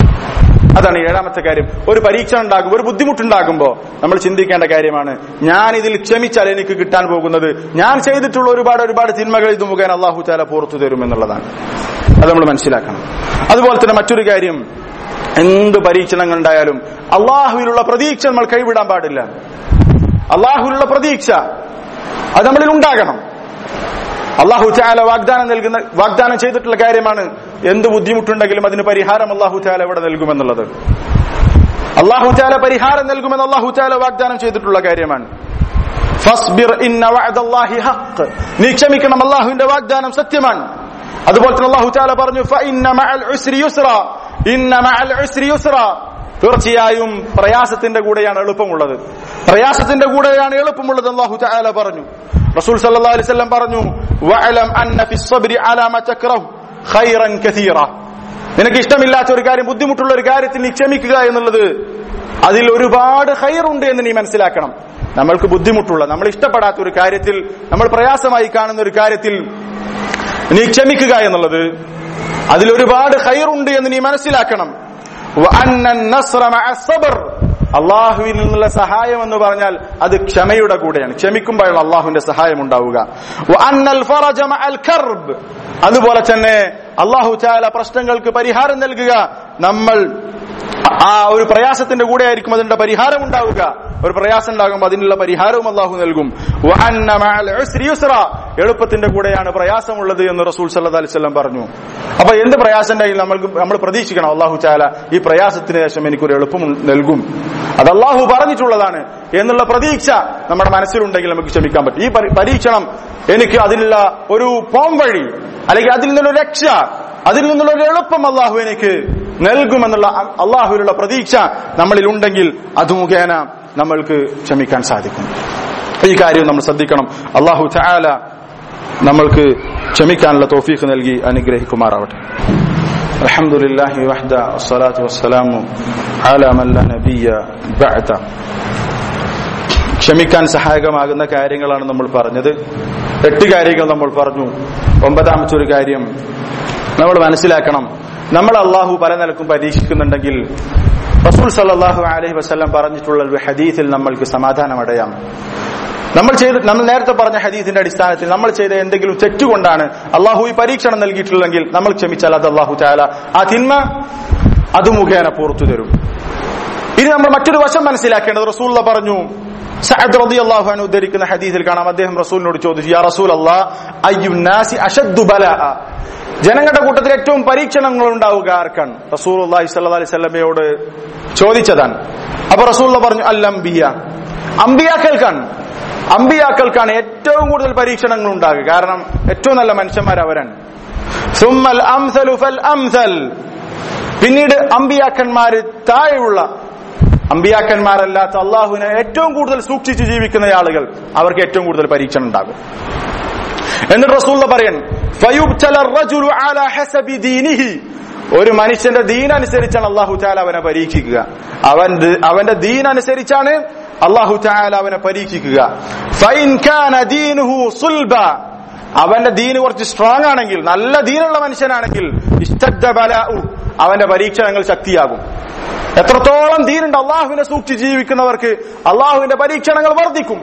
S1: അതാണ് ഏഴാമത്തെ കാര്യം ഒരു പരീക്ഷ ഉണ്ടാകും ഒരു ബുദ്ധിമുട്ടുണ്ടാകുമ്പോൾ നമ്മൾ ചിന്തിക്കേണ്ട കാര്യമാണ് ഞാൻ ഇതിൽ ക്ഷമിച്ചാൽ എനിക്ക് കിട്ടാൻ പോകുന്നത് ഞാൻ ചെയ്തിട്ടുള്ള ഒരുപാട് ഒരുപാട് തിന്മകൾ ഇത് മുഖേന അള്ളാഹു താല പുറത്തു തരും എന്നുള്ളതാണ് അത് നമ്മൾ മനസ്സിലാക്കണം അതുപോലെ തന്നെ മറ്റൊരു കാര്യം എന്ത് പരീക്ഷണങ്ങൾ ഉണ്ടായാലും അള്ളാഹുവിലുള്ള പ്രതീക്ഷ നമ്മൾ കൈവിടാൻ പാടില്ല അള്ളാഹുവിലുള്ള പ്രതീക്ഷ അത് നമ്മളിൽ ഉണ്ടാകണം അള്ളാഹു ചാല വാഗ്ദാനം നൽകുന്ന വാഗ്ദാനം ചെയ്തിട്ടുള്ള കാര്യമാണ് എന്ത് ബുദ്ധിമുട്ടുണ്ടെങ്കിലും അതിന് പരിഹാരം അള്ളാഹു ചാല ഇവിടെ നൽകുമെന്നുള്ളത് അള്ളാഹു ചാല പരിഹാരം നൽകുമെന്ന് അള്ളാഹു ചാല വാഗ്ദാനം ചെയ്തിട്ടുള്ള കാര്യമാണ് ഫസ്ബിർ ഇന്ന വഅദല്ലാഹി ഹഖ് നീ ക്ഷമിക്കണം അള്ളാഹുവിന്റെ വാഗ്ദാനം സത്യമാണ് അതുപോലെ തന്നെ അള്ളാഹു ചാല പറഞ്ഞു ഫഇന്ന മഅൽ ഉസ്രി യുസ്ര ഇന്ന മഅൽ ഉസ്രി യുസ്ര തീർച്ചയായും പ്രയാസത്തിന്റെ കൂടെയാണ് എളുപ്പമുള്ളത് പ്രയാസത്തിന്റെ കൂടെയാണ് എളുപ്പമുള്ളത് അള്ളാഹു ചാല പറഞ്ഞു റസൂൽ സല്ലല്ലാഹു അലൈഹി വസല്ലം പറഞ്ഞു വഅലം അന്ന ഫിസ് സബ്രി അലാ മാ തക്റഹു ഖൈറൻ കസീറ നിനക്ക് ഇഷ്ടമില്ലാത്ത ഒരു കാര്യം ബുദ്ധിമുട്ടുള്ള ഒരു കാര്യത്തിൽ നീ ക്ഷമിക്കുക എന്നുള്ളത് അതിൽ ഒരുപാട് ഹൈറുണ്ട് എന്ന് നീ മനസ്സിലാക്കണം നമ്മൾക്ക് ബുദ്ധിമുട്ടുള്ള നമ്മൾ ഇഷ്ടപ്പെടാത്ത ഒരു കാര്യത്തിൽ നമ്മൾ പ്രയാസമായി കാണുന്ന ഒരു കാര്യത്തിൽ നീ ക്ഷമിക്കുക എന്നുള്ളത് അതിൽ ഒരുപാട് ഹൈറുണ്ട് എന്ന് നീ മനസ്സിലാക്കണം വഅന്ന النصر مع الصبر അള്ളാഹുവിൽ നിന്നുള്ള സഹായം എന്ന് പറഞ്ഞാൽ അത് ക്ഷമയുടെ കൂടെയാണ് ക്ഷമിക്കുമ്പോഴാണ് അള്ളാഹുവിന്റെ സഹായം ഉണ്ടാവുക വഅന്നൽ ഫറജ മഅൽ കർബ് അതുപോലെ തന്നെ അള്ളാഹു ചാല പ്രശ്നങ്ങൾക്ക് പരിഹാരം നൽകുക നമ്മൾ ആ ഒരു പ്രയാസത്തിന്റെ കൂടെ ആയിരിക്കും അതിന്റെ പരിഹാരം ഉണ്ടാവുക ഒരു പ്രയാസം ഉണ്ടാകുമ്പോൾ അതിനുള്ള പരിഹാരവും അള്ളാഹു നൽകും വഅന്ന മഅൽ ഉസ്രി യുസ്ര എളുപ്പത്തിന്റെ കൂടെയാണ് പ്രയാസമുള്ളത് എന്ന് റസൂൽ സല്ലല്ലാഹു അലൈഹി വസല്ലം പറഞ്ഞു അപ്പൊ എന്ത് പ്രയാസം ഉണ്ടെങ്കിലും നമ്മൾക്ക് നമ്മൾ പ്രതീക്ഷിക്കണം അള്ളാഹു ചാല ഈ പ്രയാസത്തിന് ശേഷം എനിക്കൊരു എളുപ്പം നൽകും അത് അള്ളാഹു പറഞ്ഞിട്ടുള്ളതാണ് എന്നുള്ള പ്രതീക്ഷ നമ്മുടെ മനസ്സിലുണ്ടെങ്കിൽ നമുക്ക് ക്ഷമിക്കാൻ പറ്റും ഈ പരി- പരീക്ഷണം എനിക്ക് അതിനുള്ള ഒരു പോം വഴി അല്ലെങ്കിൽ അതിൽ നിന്നുള്ള രക്ഷ അതിൽ നിന്നുള്ള ഒരു എളുപ്പം അള്ളാഹു എനിക്ക് നൽകുമെന്നുള്ള അ- അള്ളാഹുവിലുള്ള പ്രതീക്ഷ നമ്മളിൽ ഉണ്ടെങ്കിൽ അത് മുഖേന നമ്മൾക്ക് ക്ഷമിക്കാൻ സാധിക്കും ഈ കാര്യം നമ്മൾ ശ്രദ്ധിക്കണം അള്ളാഹു ചായാല നമ്മൾക്ക് ക്ഷമിക്കാനുള്ള തോഫീഖ് നൽകി അനുഗ്രഹിക്കുമാറാവട്ടെ الحمد لله وحده والصلاة والسلام على من لا نبي بعد ക്ഷമിക്കാൻ സഹായകമാകുന്ന കാര്യങ്ങളാണ് നമ്മൾ പറഞ്ഞത് എട്ട് കാര്യങ്ങൾ നമ്മൾ പറഞ്ഞു ഒമ്പതാമത്തെ ഒരു കാര്യം നമ്മൾ മനസ്സിലാക്കണം നമ്മൾ അള്ളാഹു പല നിലക്കും പരീക്ഷിക്കുന്നുണ്ടെങ്കിൽ റസൂൽ സല്ലാഹു അലൈഹി വസ്ലം പറഞ്ഞിട്ടുള്ള ഒരു ഹദീസിൽ നമ്മൾക്ക് സമാധാനമടയാം നമ്മൾ ചെയ്ത് നമ്മൾ നേരത്തെ പറഞ്ഞ ഹദീസിന്റെ അടിസ്ഥാനത്തിൽ നമ്മൾ ചെയ്ത എന്തെങ്കിലും തെറ്റുകൊണ്ടാണ് അള്ളാഹു ഈ പരീക്ഷണം നൽകിയിട്ടുള്ളെങ്കിൽ നമ്മൾ ക്ഷമിച്ചാൽ അത് അള്ളാഹു ചാല ആ തിന്മ അത് മുഖേന പുറത്തു തരും ഇനി നമ്മൾ മറ്റൊരു വശം മനസ്സിലാക്കേണ്ടത് റസൂൽ പറഞ്ഞു സഅദ് റളിയല്ലാഹു അൻഹു ഉദ്ധരിക്കുന്ന ഹദീസിൽ കാണാം അദ്ദേഹം റസൂലിനോട് ചോദിച്ചു യാ റസൂൽ അല്ലാഹ് അയ്യുന്നാസി അഷദ്ദു ബലാഅ ജനങ്ങളുടെ കൂട്ടത്തിൽ ഏറ്റവും പരീക്ഷണങ്ങൾ ഉണ്ടാവുക ആർക്കാണ് റസൂൽ അള്ളാഹി സല്ലി സ്വലമയോട് ചോദിച്ചതാണ് അപ്പൊ റസൂൽ പറഞ്ഞു അൽ അംബിയ അമ്പിയാക്കൾക്കാണ് അമ്പിയാക്കൾക്കാണ് ഏറ്റവും കൂടുതൽ പരീക്ഷണങ്ങൾ ഉണ്ടാകുക കാരണം ഏറ്റവും നല്ല മനുഷ്യന്മാർ അവരാണ് സുമ്മൽ അംസലു ഫൽ അംസൽ പിന്നീട് അമ്പിയാക്കന്മാര് താഴെയുള്ള അമ്പിയാക്കന്മാരല്ലാത്ത അള്ളാഹുവിനെ ഏറ്റവും കൂടുതൽ സൂക്ഷിച്ച് ജീവിക്കുന്ന ആളുകൾ അവർക്ക് ഏറ്റവും കൂടുതൽ പരീക്ഷണം ഉണ്ടാകും എന്നിട്ട് റസൂള്ള പറയൻ ഫയുബ്തല റജുലു അലാ ഹസബി ദീനിഹി ഒരു മനുഷ്യന്റെ ദീൻ അനുസരിച്ചാണ് അള്ളാഹു ചാല അവനെ പരീക്ഷിക്കുക അവൻ അവന്റെ ദീൻ അനുസരിച്ചാണ് അള്ളാഹു ചാല അവനെ പരീക്ഷിക്കുക ഫൈൻ കാന ദീനുഹു സുൽബ അവന്റെ ദീന് കുറച്ച് സ്ട്രോങ് ആണെങ്കിൽ നല്ല ദീനുള്ള മനുഷ്യനാണെങ്കിൽ ഇഷ്ടദ്ദ ബലാഉ അവന്റെ പരീക്ഷണങ്ങൾ ശക്തിയാകും എത്രത്തോളം ദീനുണ്ട് അള്ളാഹുവിനെ സൂക്ഷിച്ച് ജീവിക്കുന്നവർക്ക് അള്ളാഹുവിന്റെ പരീക്ഷണങ്ങൾ വർദ്ധിക്കും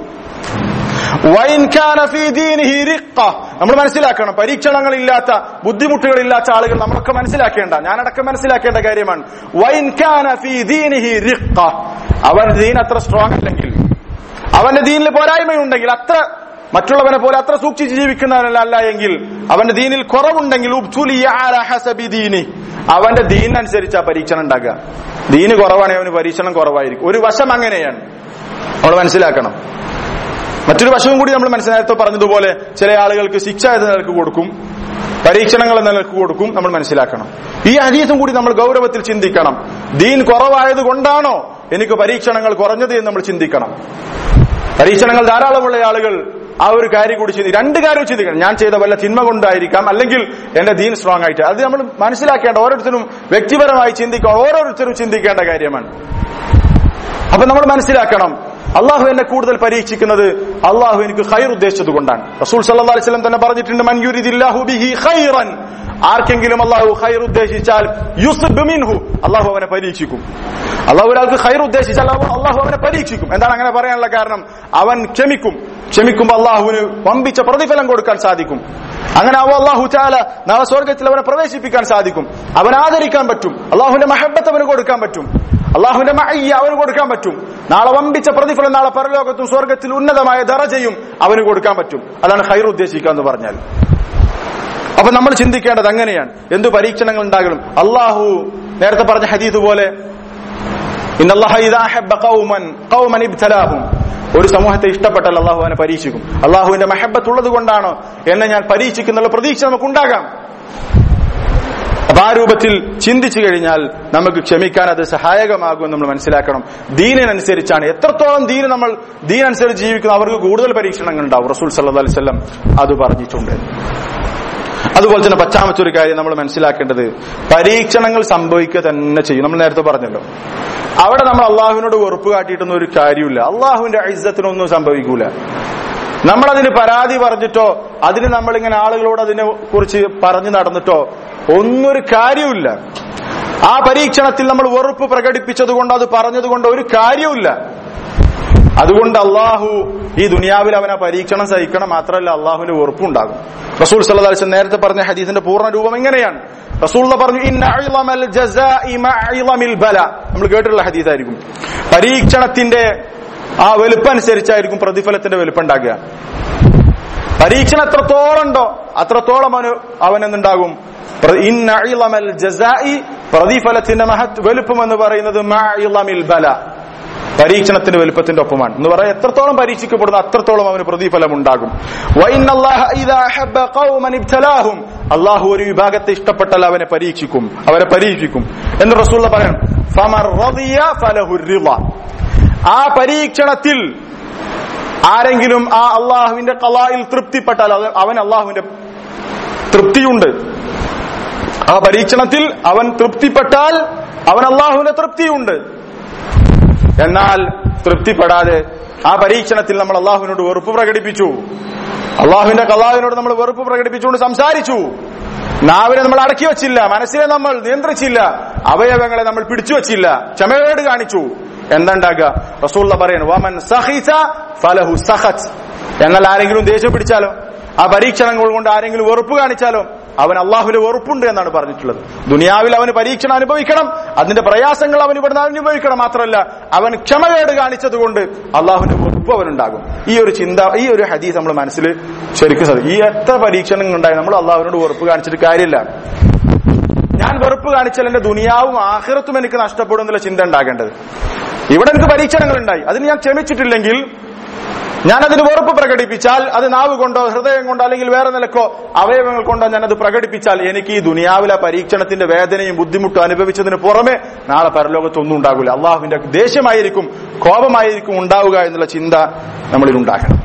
S1: വൈൻ കാന ഫീ ദീനിഹി റിഖ്ഖ. നമ്മൾ മനസ്സിലാക്കണം പരീക്ഷണങ്ങളില്ലാത്ത ബുദ്ധിമുട്ടുകളില്ലാത്ത ആളുകൾ നമ്മളൊക്കെ മനസ്സിലാക്കേണ്ട ഞാനടക്കം മനസ്സിലാക്കേണ്ട കാര്യമാണ് വൈൻ കാന ഫീ ദീനിഹി റിഖ്ഖ. അവന്റെ ദീൻ അത്ര സ്ട്രോങ് അല്ലെങ്കിൽ അവന്റെ ദീനിൽ പോരായ്മയുണ്ടെങ്കിൽ അത്ര മറ്റുള്ളവനെ പോലെ അത്ര സൂക്ഷിച്ച് ജീവിക്കുന്നവനല്ല എങ്കിൽ അവന്റെ ദീനിൽ കുറവുണ്ടെങ്കിൽ ഉബ്തുലിയ അലാ ഹസബി ദീനി അവന്റെ ദീനനുസരിച്ച് ആ പരീക്ഷണം ഉണ്ടാക്കുക ദീന് കുറവാണെങ്കിൽ അവന് പരീക്ഷണം കുറവായിരിക്കും ഒരു വശം അങ്ങനെയാണ് നമ്മൾ മനസ്സിലാക്കണം മറ്റൊരു വശവും കൂടി നമ്മൾ മനസ്സിലായത്തോ പറഞ്ഞതുപോലെ ചില ആളുകൾക്ക് ശിക്ഷ എന്ന നിലക്ക് കൊടുക്കും പരീക്ഷണങ്ങൾ എന്ന നിലക്ക് കൊടുക്കും നമ്മൾ മനസ്സിലാക്കണം ഈ ഹദീസും കൂടി നമ്മൾ ഗൗരവത്തിൽ ചിന്തിക്കണം ദീൻ കുറവായത് കൊണ്ടാണോ എനിക്ക് പരീക്ഷണങ്ങൾ കുറഞ്ഞത് എന്ന് നമ്മൾ ചിന്തിക്കണം പരീക്ഷണങ്ങൾ ധാരാളമുള്ള ആളുകൾ ആ ഒരു കാര്യം കൂടി ചിന്തി രണ്ട് കാര്യം ചിന്തിക്കണം ഞാൻ ചെയ്ത വല്ല തിന്മ കൊണ്ടായിരിക്കാം അല്ലെങ്കിൽ എന്റെ ദീൻ സ്ട്രോങ് ആയിട്ട് അത് നമ്മൾ മനസ്സിലാക്കേണ്ട ഓരോരുത്തരും വ്യക്തിപരമായി ചിന്തിക്കുക ഓരോരുത്തരും ചിന്തിക്കേണ്ട കാര്യമാണ് അപ്പൊ നമ്മൾ മനസ്സിലാക്കണം അള്ളാഹു എന്നെ കൂടുതൽ പരീക്ഷിക്കുന്നത് അള്ളാഹു എനിക്ക് ഖൈർ ഉദ്ദേശിച്ചത് കൊണ്ടാണ് റസൂൽ സല്ലല്ലാഹു അലൈഹി വസല്ലം തന്നെ പറഞ്ഞിട്ടുണ്ട് മൻ യുരിദില്ലാഹു ബിഹി ഖൈറൻ ആർക്കെങ്കിലും അള്ളാഹു ഖൈർ ഉദ്ദേശിച്ചാൽ യുസ്ബ് മിൻഹു അള്ളാഹു അവനെ പരീക്ഷിക്കും അള്ളാഹു ഒരാൾക്ക് ഖൈർ ഉദ്ദേശിച്ചാൽ അവ- അള്ളാഹു അവനെ പരീക്ഷിക്കും എന്താണ് അങ്ങനെ പറയാനുള്ള കാരണം അവൻ ക്ഷമിക്കും ക്ഷമിക്കുമ്പോൾ അള്ളാഹുവിന് വമ്പിച്ച പ്രതിഫലം കൊടുക്കാൻ സാധിക്കും അങ്ങനെ അവ അള്ളാഹു ചാല നാളെ സ്വർഗത്തിൽ അവനെ പ്രവേശിപ്പിക്കാൻ സാധിക്കും അവൻ ആദരിക്കാൻ പറ്റും അള്ളാഹുവിന്റെ മഹബത്ത് അവന് കൊടുക്കാൻ പറ്റും അള്ളാഹുവിന്റെ മയ്യ അവന് കൊടുക്കാൻ പറ്റും നാളെ വമ്പിച്ച പ്രതിഫലം നാളെ പരലോകത്തും സ്വർഗത്തിൽ ഉന്നതമായ ദറജയും അവന് കൊടുക്കാൻ പറ്റും അതാണ് ഹൈർ ഉദ്ദേശിക്കുക എന്ന് പറഞ്ഞാൽ അപ്പൊ നമ്മൾ ചിന്തിക്കേണ്ടത് അങ്ങനെയാണ് എന്ത് പരീക്ഷണങ്ങൾ ഉണ്ടാകണം അള്ളാഹു നേരത്തെ പറഞ്ഞ ഹദീദ് പോലെ ഇന്നല്ലാഹ ഇദാ അഹബ്ബ ഖൗമൻ ഖൗമൻ ഇബ്തലാഹും ഒരു സമൂഹത്തെ ഇഷ്ടപ്പെട്ടാൽ അള്ളാഹു അവനെ പരീക്ഷിക്കും അള്ളാഹുവിന്റെ മഹബത്ത് ഉള്ളത് കൊണ്ടാണോ എന്നെ ഞാൻ പരീക്ഷിക്കുന്നുള്ള പ്രതീക്ഷ നമുക്കുണ്ടാകാം അപ്പൊ ആ രൂപത്തിൽ ചിന്തിച്ചു കഴിഞ്ഞാൽ നമുക്ക് ക്ഷമിക്കാൻ അത് സഹായകമാകും നമ്മൾ മനസ്സിലാക്കണം ദീനിനനുസരിച്ചാണ് എത്രത്തോളം ദീന് നമ്മൾ ദീനനുസരിച്ച് ജീവിക്കുന്ന അവർക്ക് കൂടുതൽ പരീക്ഷണങ്ങൾ ഉണ്ടാവും റസൂൽ സല്ലല്ലാഹു അലൈഹി വസല്ലം അത് പറഞ്ഞിട്ടുണ്ട് അതുപോലെ തന്നെ പച്ചാമത്തെ ഒരു കാര്യം നമ്മൾ മനസ്സിലാക്കേണ്ടത് പരീക്ഷണങ്ങൾ സംഭവിക്കുക തന്നെ ചെയ്യും നമ്മൾ നേരത്തെ പറഞ്ഞല്ലോ അവിടെ നമ്മൾ അള്ളാഹുവിനോട് വെറുപ്പ് കാട്ടിയിട്ടൊന്നും ഒരു കാര്യമില്ല അള്ളാഹുവിന്റെ ഐസത്തിനൊന്നും സംഭവിക്കൂല നമ്മളതിന് പരാതി പറഞ്ഞിട്ടോ അതിന് നമ്മളിങ്ങനെ ആളുകളോട് അതിനെ കുറിച്ച് പറഞ്ഞു നടന്നിട്ടോ ഒന്നൊരു കാര്യമില്ല ആ പരീക്ഷണത്തിൽ നമ്മൾ വെറുപ്പ് പ്രകടിപ്പിച്ചത് കൊണ്ട് അത് പറഞ്ഞത് കൊണ്ട് ഒരു കാര്യമില്ല അതുകൊണ്ട് അള്ളാഹു ഈ ദുനിയാവിൽ അവനെ പരീക്ഷണം സഹിക്കണം മാത്രമല്ല അള്ളാഹുവിന്റെ വെറുപ്പുണ്ടാകും റസൂൽ സല്ലല്ലാഹു അലൈഹി വസല്ലം നേരത്തെ പറഞ്ഞ ഹദീസിന്റെ പൂർണ്ണ രൂപം എങ്ങനെയാണ് റസൂൽ പറഞ്ഞു ഇന്ന അഇളമൽ ജസാഇ മഅഇളമിൽ ബല നമ്മൾ കേട്ടിട്ടുള്ള ഹദീസായിരിക്കും പരീക്ഷണത്തിന്റെ ആ വലുപ്പം അനുസരിച്ചായിരിക്കും പ്രതിഫലത്തിന്റെ വലുപ്പം ഉണ്ടാകുക പരീക്ഷണം എത്രത്തോളം ഉണ്ടോ അത്രത്തോളം അവന് അവനെന്തുണ്ടാകും പ്ര- ഇന്ന അഇളമൽ ജസാഇ പ്രതിഫലത്തിന്റെ മഹത് വലുപ്പം എന്ന് പറയുന്നത് മഅഇളമിൽ ബല പരീക്ഷണത്തിന്റെ വലുപ്പത്തിന്റെ ഒപ്പമാണ് എന്ന് പറയാൻ എത്രത്തോളം പരീക്ഷിക്കപ്പെടുന്നു അത്രത്തോളം അവന് പ്രതിഫലം ഉണ്ടാകും വഇന്നല്ലാഹ ഇദാ അഹബ്ബ ഖൗമൻ ഇബ്തലാഹും അള്ളാഹു ഒരു വിഭാഗത്തെ ഇഷ്ടപ്പെട്ടാൽ അവനെ പരീക്ഷിക്കും അവരെ പരീക്ഷിക്കും എന്ന് റസൂള്ള പറയണം ഫമർ റളിയ ഫലഹു റിള ആ പരീക്ഷണത്തിൽ ആരെങ്കിലും ആ അള്ളാഹുവിന്റെ കലായിൽ തൃപ്തിപ്പെട്ടാൽ അത് അവൻ അള്ളാഹുവിന്റെ തൃപ്തിയുണ്ട് ആ പരീക്ഷണത്തിൽ അവൻ തൃപ്തിപ്പെട്ടാൽ അവൻ അള്ളാഹുവിന്റെ തൃപ്തിയുണ്ട് എന്നാൽ തൃപ്തിപ്പെടാതെ ആ പരീക്ഷണത്തിൽ നമ്മൾ അള്ളാഹുവിനോട് വെറുപ്പ് പ്രകടിപ്പിച്ചു അള്ളാഹുവിന്റെ കലാവിനോട് നമ്മൾ വെറുപ്പ് പ്രകടിപ്പിച്ചുകൊണ്ട് സംസാരിച്ചു നാവിനെ നമ്മൾ അടക്കി വെച്ചില്ല മനസ്സിനെ നമ്മൾ നിയന്ത്രിച്ചില്ല അവയവങ്ങളെ നമ്മൾ പിടിച്ചു വെച്ചില്ല ക്ഷമയോട് കാണിച്ചു എന്താണ്ടാകുക റസൂള്ള പറയുന്നു വമൻ സഹിച്ച ഫലഹു സഹത് എന്നാൽ ആരെങ്കിലും ദേഷ്യം പിടിച്ചാലോ ആ പരീക്ഷണങ്ങൾ കൊണ്ട് ആരെങ്കിലും വെറുപ്പ് കാണിച്ചാലോ അവൻ അള്ളാഹുവിന്റെ വെറുപ്പുണ്ട് എന്നാണ് പറഞ്ഞിട്ടുള്ളത് ദുനിയാവിൽ അവന് പരീക്ഷണം അനുഭവിക്കണം അതിന്റെ പ്രയാസങ്ങൾ അവൻ ഇവിടുന്ന് അനുഭവിക്കണം മാത്രമല്ല അവൻ ക്ഷമകേട് കാണിച്ചത് കൊണ്ട് അള്ളാഹുവിന്റെ വെറുപ്പ് അവനുണ്ടാകും ഈ ഒരു ചിന്ത ഈ ഒരു ഹദീസ് നമ്മൾ മനസ്സിൽ ശരിക്കും ശ്രദ്ധ- ഈ എത്ര പരീക്ഷണങ്ങൾ ഉണ്ടായി നമ്മൾ അള്ളാഹുവിനോട് വെറുപ്പ് കാണിച്ചിട്ട് കാര്യമില്ല ഞാൻ വെറുപ്പ് കാണിച്ചാൽ എന്റെ ദുനിയാവും ആഹ്റത്തും എനിക്ക് നഷ്ടപ്പെടും എന്നുള്ള ചിന്ത ഉണ്ടാകേണ്ടത് ഇവിടെ എനിക്ക് പരീക്ഷണങ്ങൾ ഉണ്ടായി അതിന് ഞാൻ ക്ഷമിച്ചിട്ടില്ലെങ്കിൽ ഞാൻ അതിന് വെറുപ്പ് പ്രകടിപ്പിച്ചാൽ അത് നാവ് കൊണ്ടോ ഹൃദയം കൊണ്ടോ അല്ലെങ്കിൽ വേറെ നിലക്കോ അവയവങ്ങൾ കൊണ്ടോ ഞാൻ അത് പ്രകടിപ്പിച്ചാൽ എനിക്ക് ഈ ദുനിയാവിലെ പരീക്ഷണത്തിന്റെ വേദനയും ബുദ്ധിമുട്ടും അനുഭവിച്ചതിന് പുറമെ നാളെ പരലോകത്തൊന്നും ഉണ്ടാകില്ല അള്ളാഹുവിന്റെ ദേഷ്യമായിരിക്കും കോപമായിരിക്കും ഉണ്ടാവുക എന്നുള്ള ചിന്ത നമ്മളിൽ ഉണ്ടാകണം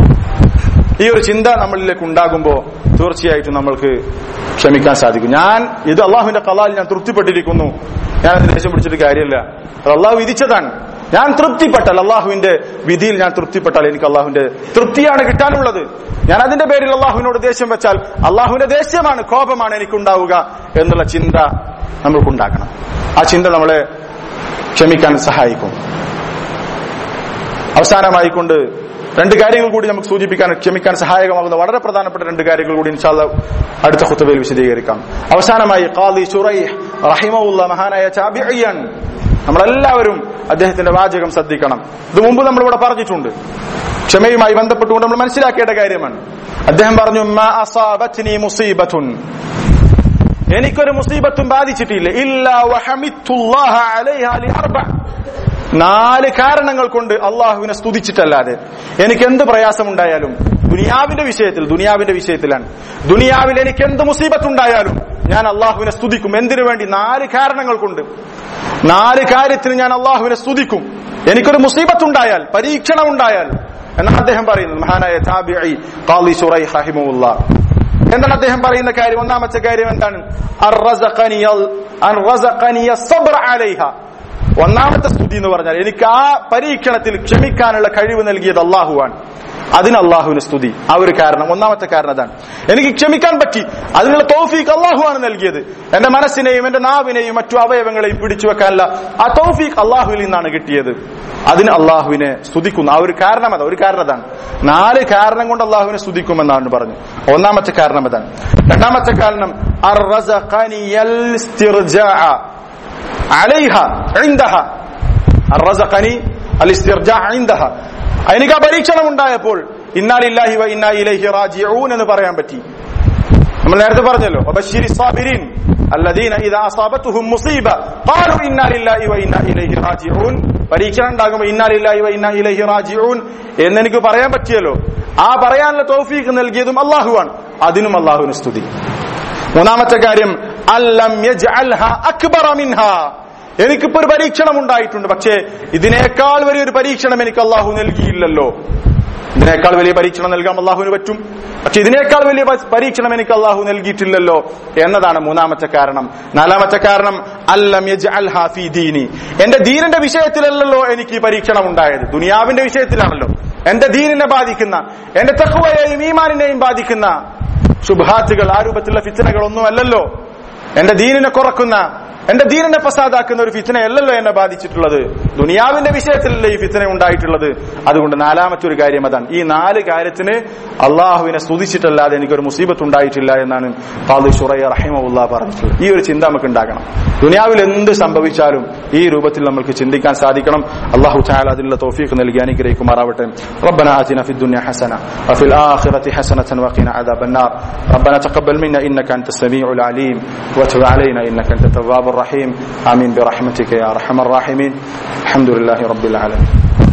S1: ഈ ഒരു ചിന്ത നമ്മളിലേക്ക് ഉണ്ടാകുമ്പോൾ തീർച്ചയായിട്ടും നമ്മൾക്ക് ക്ഷമിക്കാൻ സാധിക്കും ഞാൻ ഇത് അള്ളാഹുവിന്റെ കലാൽ ഞാൻ തൃപ്തിപ്പെട്ടിരിക്കുന്നു ഞാൻ അതിന് ദേഷ്യം പിടിച്ചിട്ട് കാര്യമില്ല അത് അള്ളാഹു വിധിച്ചതാണ് ഞാൻ തൃപ്തിപ്പെട്ടാൽ അള്ളാഹുവിന്റെ വിധിയിൽ ഞാൻ തൃപ്തിപ്പെട്ടാൽ എനിക്ക് അള്ളാഹുവിന്റെ തൃപ്തിയാണ് കിട്ടാനുള്ളത് ഞാൻ അതിന്റെ പേരിൽ അള്ളാഹുവിനോട് ദേഷ്യം വെച്ചാൽ അള്ളാഹുവിന്റെ ദേഷ്യമാണ് കോപമാണ് എനിക്കുണ്ടാവുക എന്നുള്ള ചിന്ത നമ്മൾക്കുണ്ടാക്കണം ആ ചിന്ത നമ്മളെ ക്ഷമിക്കാൻ സഹായിക്കും അവസാനമായിക്കൊണ്ട് രണ്ട് കാര്യങ്ങൾ കൂടി നമുക്ക് സൂചിപ്പിക്കാൻ ക്ഷമിക്കാൻ സഹായകമാകുന്ന വളരെ പ്രധാനപ്പെട്ട രണ്ട് കാര്യങ്ങൾ കൂടി ഇൻഷാല്ല അടുത്ത ഖുത്തുബയിൽ വിശദീകരിക്കാം അവസാനമായി ഖാദി ഷുറൈഹ് റഹിമവുള്ള മഹാനായ ചാബിഅയ്യാണ് നമ്മളെല്ലാവരും അദ്ദേഹത്തിന്റെ വാചകം ശ്രദ്ധിക്കണം ഇത് മുമ്പ് നമ്മൾ ഇവിടെ പറഞ്ഞിട്ടുണ്ട് ക്ഷമയുമായി ബന്ധപ്പെട്ടുകൊണ്ട് നമ്മൾ മനസ്സിലാക്കേണ്ട കാര്യമാണ് അദ്ദേഹം പറഞ്ഞു "മാ അസാബത്നി മുസീബത്തുൻ എനിക്കൊരു മുസീബത്തും ബാധിച്ചിട്ടില്ല ഇല്ല വഹമിത്തുല്ലാഹ അലൈഹ ലിഅർബ നാല് കാരണങ്ങൾ കൊണ്ട് അള്ളാഹുവിനെ സ്തുതിച്ചിട്ടല്ലാതെ എനിക്ക് എന്ത് പ്രയാസമുണ്ടായാലും ദുനിയാവിന്റെ വിഷയത്തിൽ ദുനിയാവിന്റെ വിഷയത്തിലാണ് ദുനിയാവിൽ എനിക്ക് എന്ത് മുസീബത്തുണ്ടായാലും ഞാൻ അള്ളാഹുവിനെ സ്തുതിക്കും എന്തിനു വേണ്ടി നാല് കാരണങ്ങൾ കൊണ്ട് നാല് കാര്യത്തിന് ഞാൻ അള്ളാഹുവിനെ സ്തുതിക്കും എനിക്കൊരു മുസീബത്തുണ്ടായാൽ പരീക്ഷണം ഉണ്ടായാൽ എന്നാണ് അദ്ദേഹം പറയുന്നത് മഹാനായ താബിഇ ഖാലി ശുറൈഹ് റഹിമഹുല്ലാഹ് എന്താണ് അദ്ദേഹം പറയുന്ന കാര്യം ഒന്നാമത്തെ കാര്യം എന്താണ് അർറസഖനിയൽ- അർറസഖനിയ സബ്ര അലൈഹ ഒന്നാമത്തെ സ്തുതി എന്ന് പറഞ്ഞാൽ എനിക്ക് ആ പരീക്ഷണത്തിൽ ക്ഷമിക്കാനുള്ള കഴിവ് നൽകിയത് അള്ളാഹുവാണ് അതിന് അള്ളാഹുവിന് സ്തുതി ആ ഒരു കാരണം ഒന്നാമത്തെ കാരണം അതാണ് എനിക്ക് ക്ഷമിക്കാൻ പറ്റി അതിനുള്ള തൗഫീഖ് അള്ളാഹുവാണ് നൽകിയത് എന്റെ മനസ്സിനെയും എന്റെ നാവിനെയും മറ്റു അവയവങ്ങളെയും പിടിച്ചു വെക്കാനുള്ള ആ തൗഫീഖ് അള്ളാഹുവിൽ നിന്നാണ് കിട്ടിയത് അതിന് അള്ളാഹുവിനെ സ്തുതിക്കുന്നു ആ ഒരു കാരണം അതാ ഒരു കാരണം അതാണ് നാല് കാരണം കൊണ്ട് അള്ളാഹുവിനെ സ്തുതിക്കുമെന്നാണ് പറഞ്ഞു ഒന്നാമത്തെ കാരണം അതാണ് രണ്ടാമത്തെ കാരണം അർറസഖനിയൽ ഇസ്തിർജാഅ അലൈഹ ഇൻദഹ അർറസഖനി അൽ ഇസ്തിർജാഅ ഇൻദഹ എനിക്ക് ആ പരീക്ഷണം ഉണ്ടായപ്പോൾ ഇന്നാലില്ലാഹി വ ഇന്നാ ഇലൈഹി റാജിഊൻ എന്ന് പറയാൻ പറ്റി നമ്മൾ നേരത്തെ പറഞ്ഞല്ലോ വബശ്ശിരി സാബിരീൻ الذين اذا اصابتهم مصيبه قالوا انا لله وانا اليه راجعون പരീക്ഷണം ഉണ്ടാകുമ്പോൾ ഇന്നാ ലില്ലാഹി വ ഇന്നാ ഇലൈഹി റാജിഊൻ എന്ന് എനിക്ക് പറയാൻ പറ്റിയല്ലോ ആ പറയാനുള്ള തൗഫീഖ് നൽകിയതും അള്ളാഹുവാണ് അതിനും അള്ളാഹുവിന് സ്തുതി മൂന്നാമത്തെ കാര്യം അല്ലം യജ്അൽഹ അക്ബറ മിൻഹാ എനിക്കിപ്പോ ഒരു പരീക്ഷണം ഉണ്ടായിട്ടുണ്ട് പക്ഷേ ഇതിനേക്കാൾ വലിയൊരു പരീക്ഷണം എനിക്ക് അള്ളാഹു നൽകിയില്ലല്ലോ ഇതിനേക്കാൾ വലിയ പരീക്ഷണം നൽകാൻ അള്ളാഹുവിന് പറ്റും പക്ഷെ ഇതിനേക്കാൾ വലിയ പ- പരീക്ഷണം എനിക്ക് അള്ളാഹു നൽകിയിട്ടില്ലല്ലോ എന്നതാണ് മൂന്നാമത്തെ കാരണം നാലാമത്തെ കാരണം അല്ലം യജ്അൽഹാ ഫീ ദീനി എന്റെ ദീനിന്റെ വിഷയത്തിലല്ലല്ലോ എനിക്ക് ഈ പരീക്ഷണം ഉണ്ടായത് ദുനിയാവിന്റെ വിഷയത്തിലാണല്ലോ എന്റെ ദീനിനെ ബാധിക്കുന്ന എന്റെ തഖ്വയെയും ഈമാനിനെയും ബാധിക്കുന്ന ശുഭാത്തുകൾ ആ രൂപത്തിലുള്ള ഫിത്തനകളൊന്നും അല്ലല്ലോ എന്റെ ദീനിനെ കുറക്കുന്ന എന്റെ ദീനിനെ ഫസാദാക്കുന്ന ഒരു ഫിത്തന അല്ലല്ലോ എന്നെ ബാധിച്ചിട്ടുള്ളത് ദുനിയാവിന്റെ വിഷയത്തിലല്ലേ ഈ ഫിത്തന ഉണ്ടായിട്ടുള്ളത് അതുകൊണ്ട് നാലാമത്തെ ഒരു കാര്യം അതാണ് ഈ നാല് കാര്യത്തിന് അള്ളാഹുവിനെ സ്തുതിച്ചിട്ടല്ലാതെ എനിക്കൊരു മുസീബത്ത് ഉണ്ടായിട്ടില്ല എന്നാണ് ഫാദു ഷുറൈ റഹിമുല്ല പറഞ്ഞിട്ടുള്ളത് ഈ ഒരു ചിന്ത നമുക്ക് ഉണ്ടാകണം ദുനിയാവിൽ എന്ത് സംഭവിച്ചാലും ഈ രൂപത്തിൽ നമുക്ക് ചിന്തിക്കാൻ സാധിക്കണം അള്ളാഹു ചായാൽ അതിലുള്ള തോഫീഖ് നൽകി അനുഗ്രഹിക്കുമാറാവട്ടെ ربنا آتنا في الدنيا حسنة وفي الآخرة حسنة وقنا عذاب النار ربنا تقبل منا إنك أنت السميع العليم وتب علينا إنك أنت التواب الرحيم آمين برحمتك يا أرحم الراحمين الحمد لله رب العالمين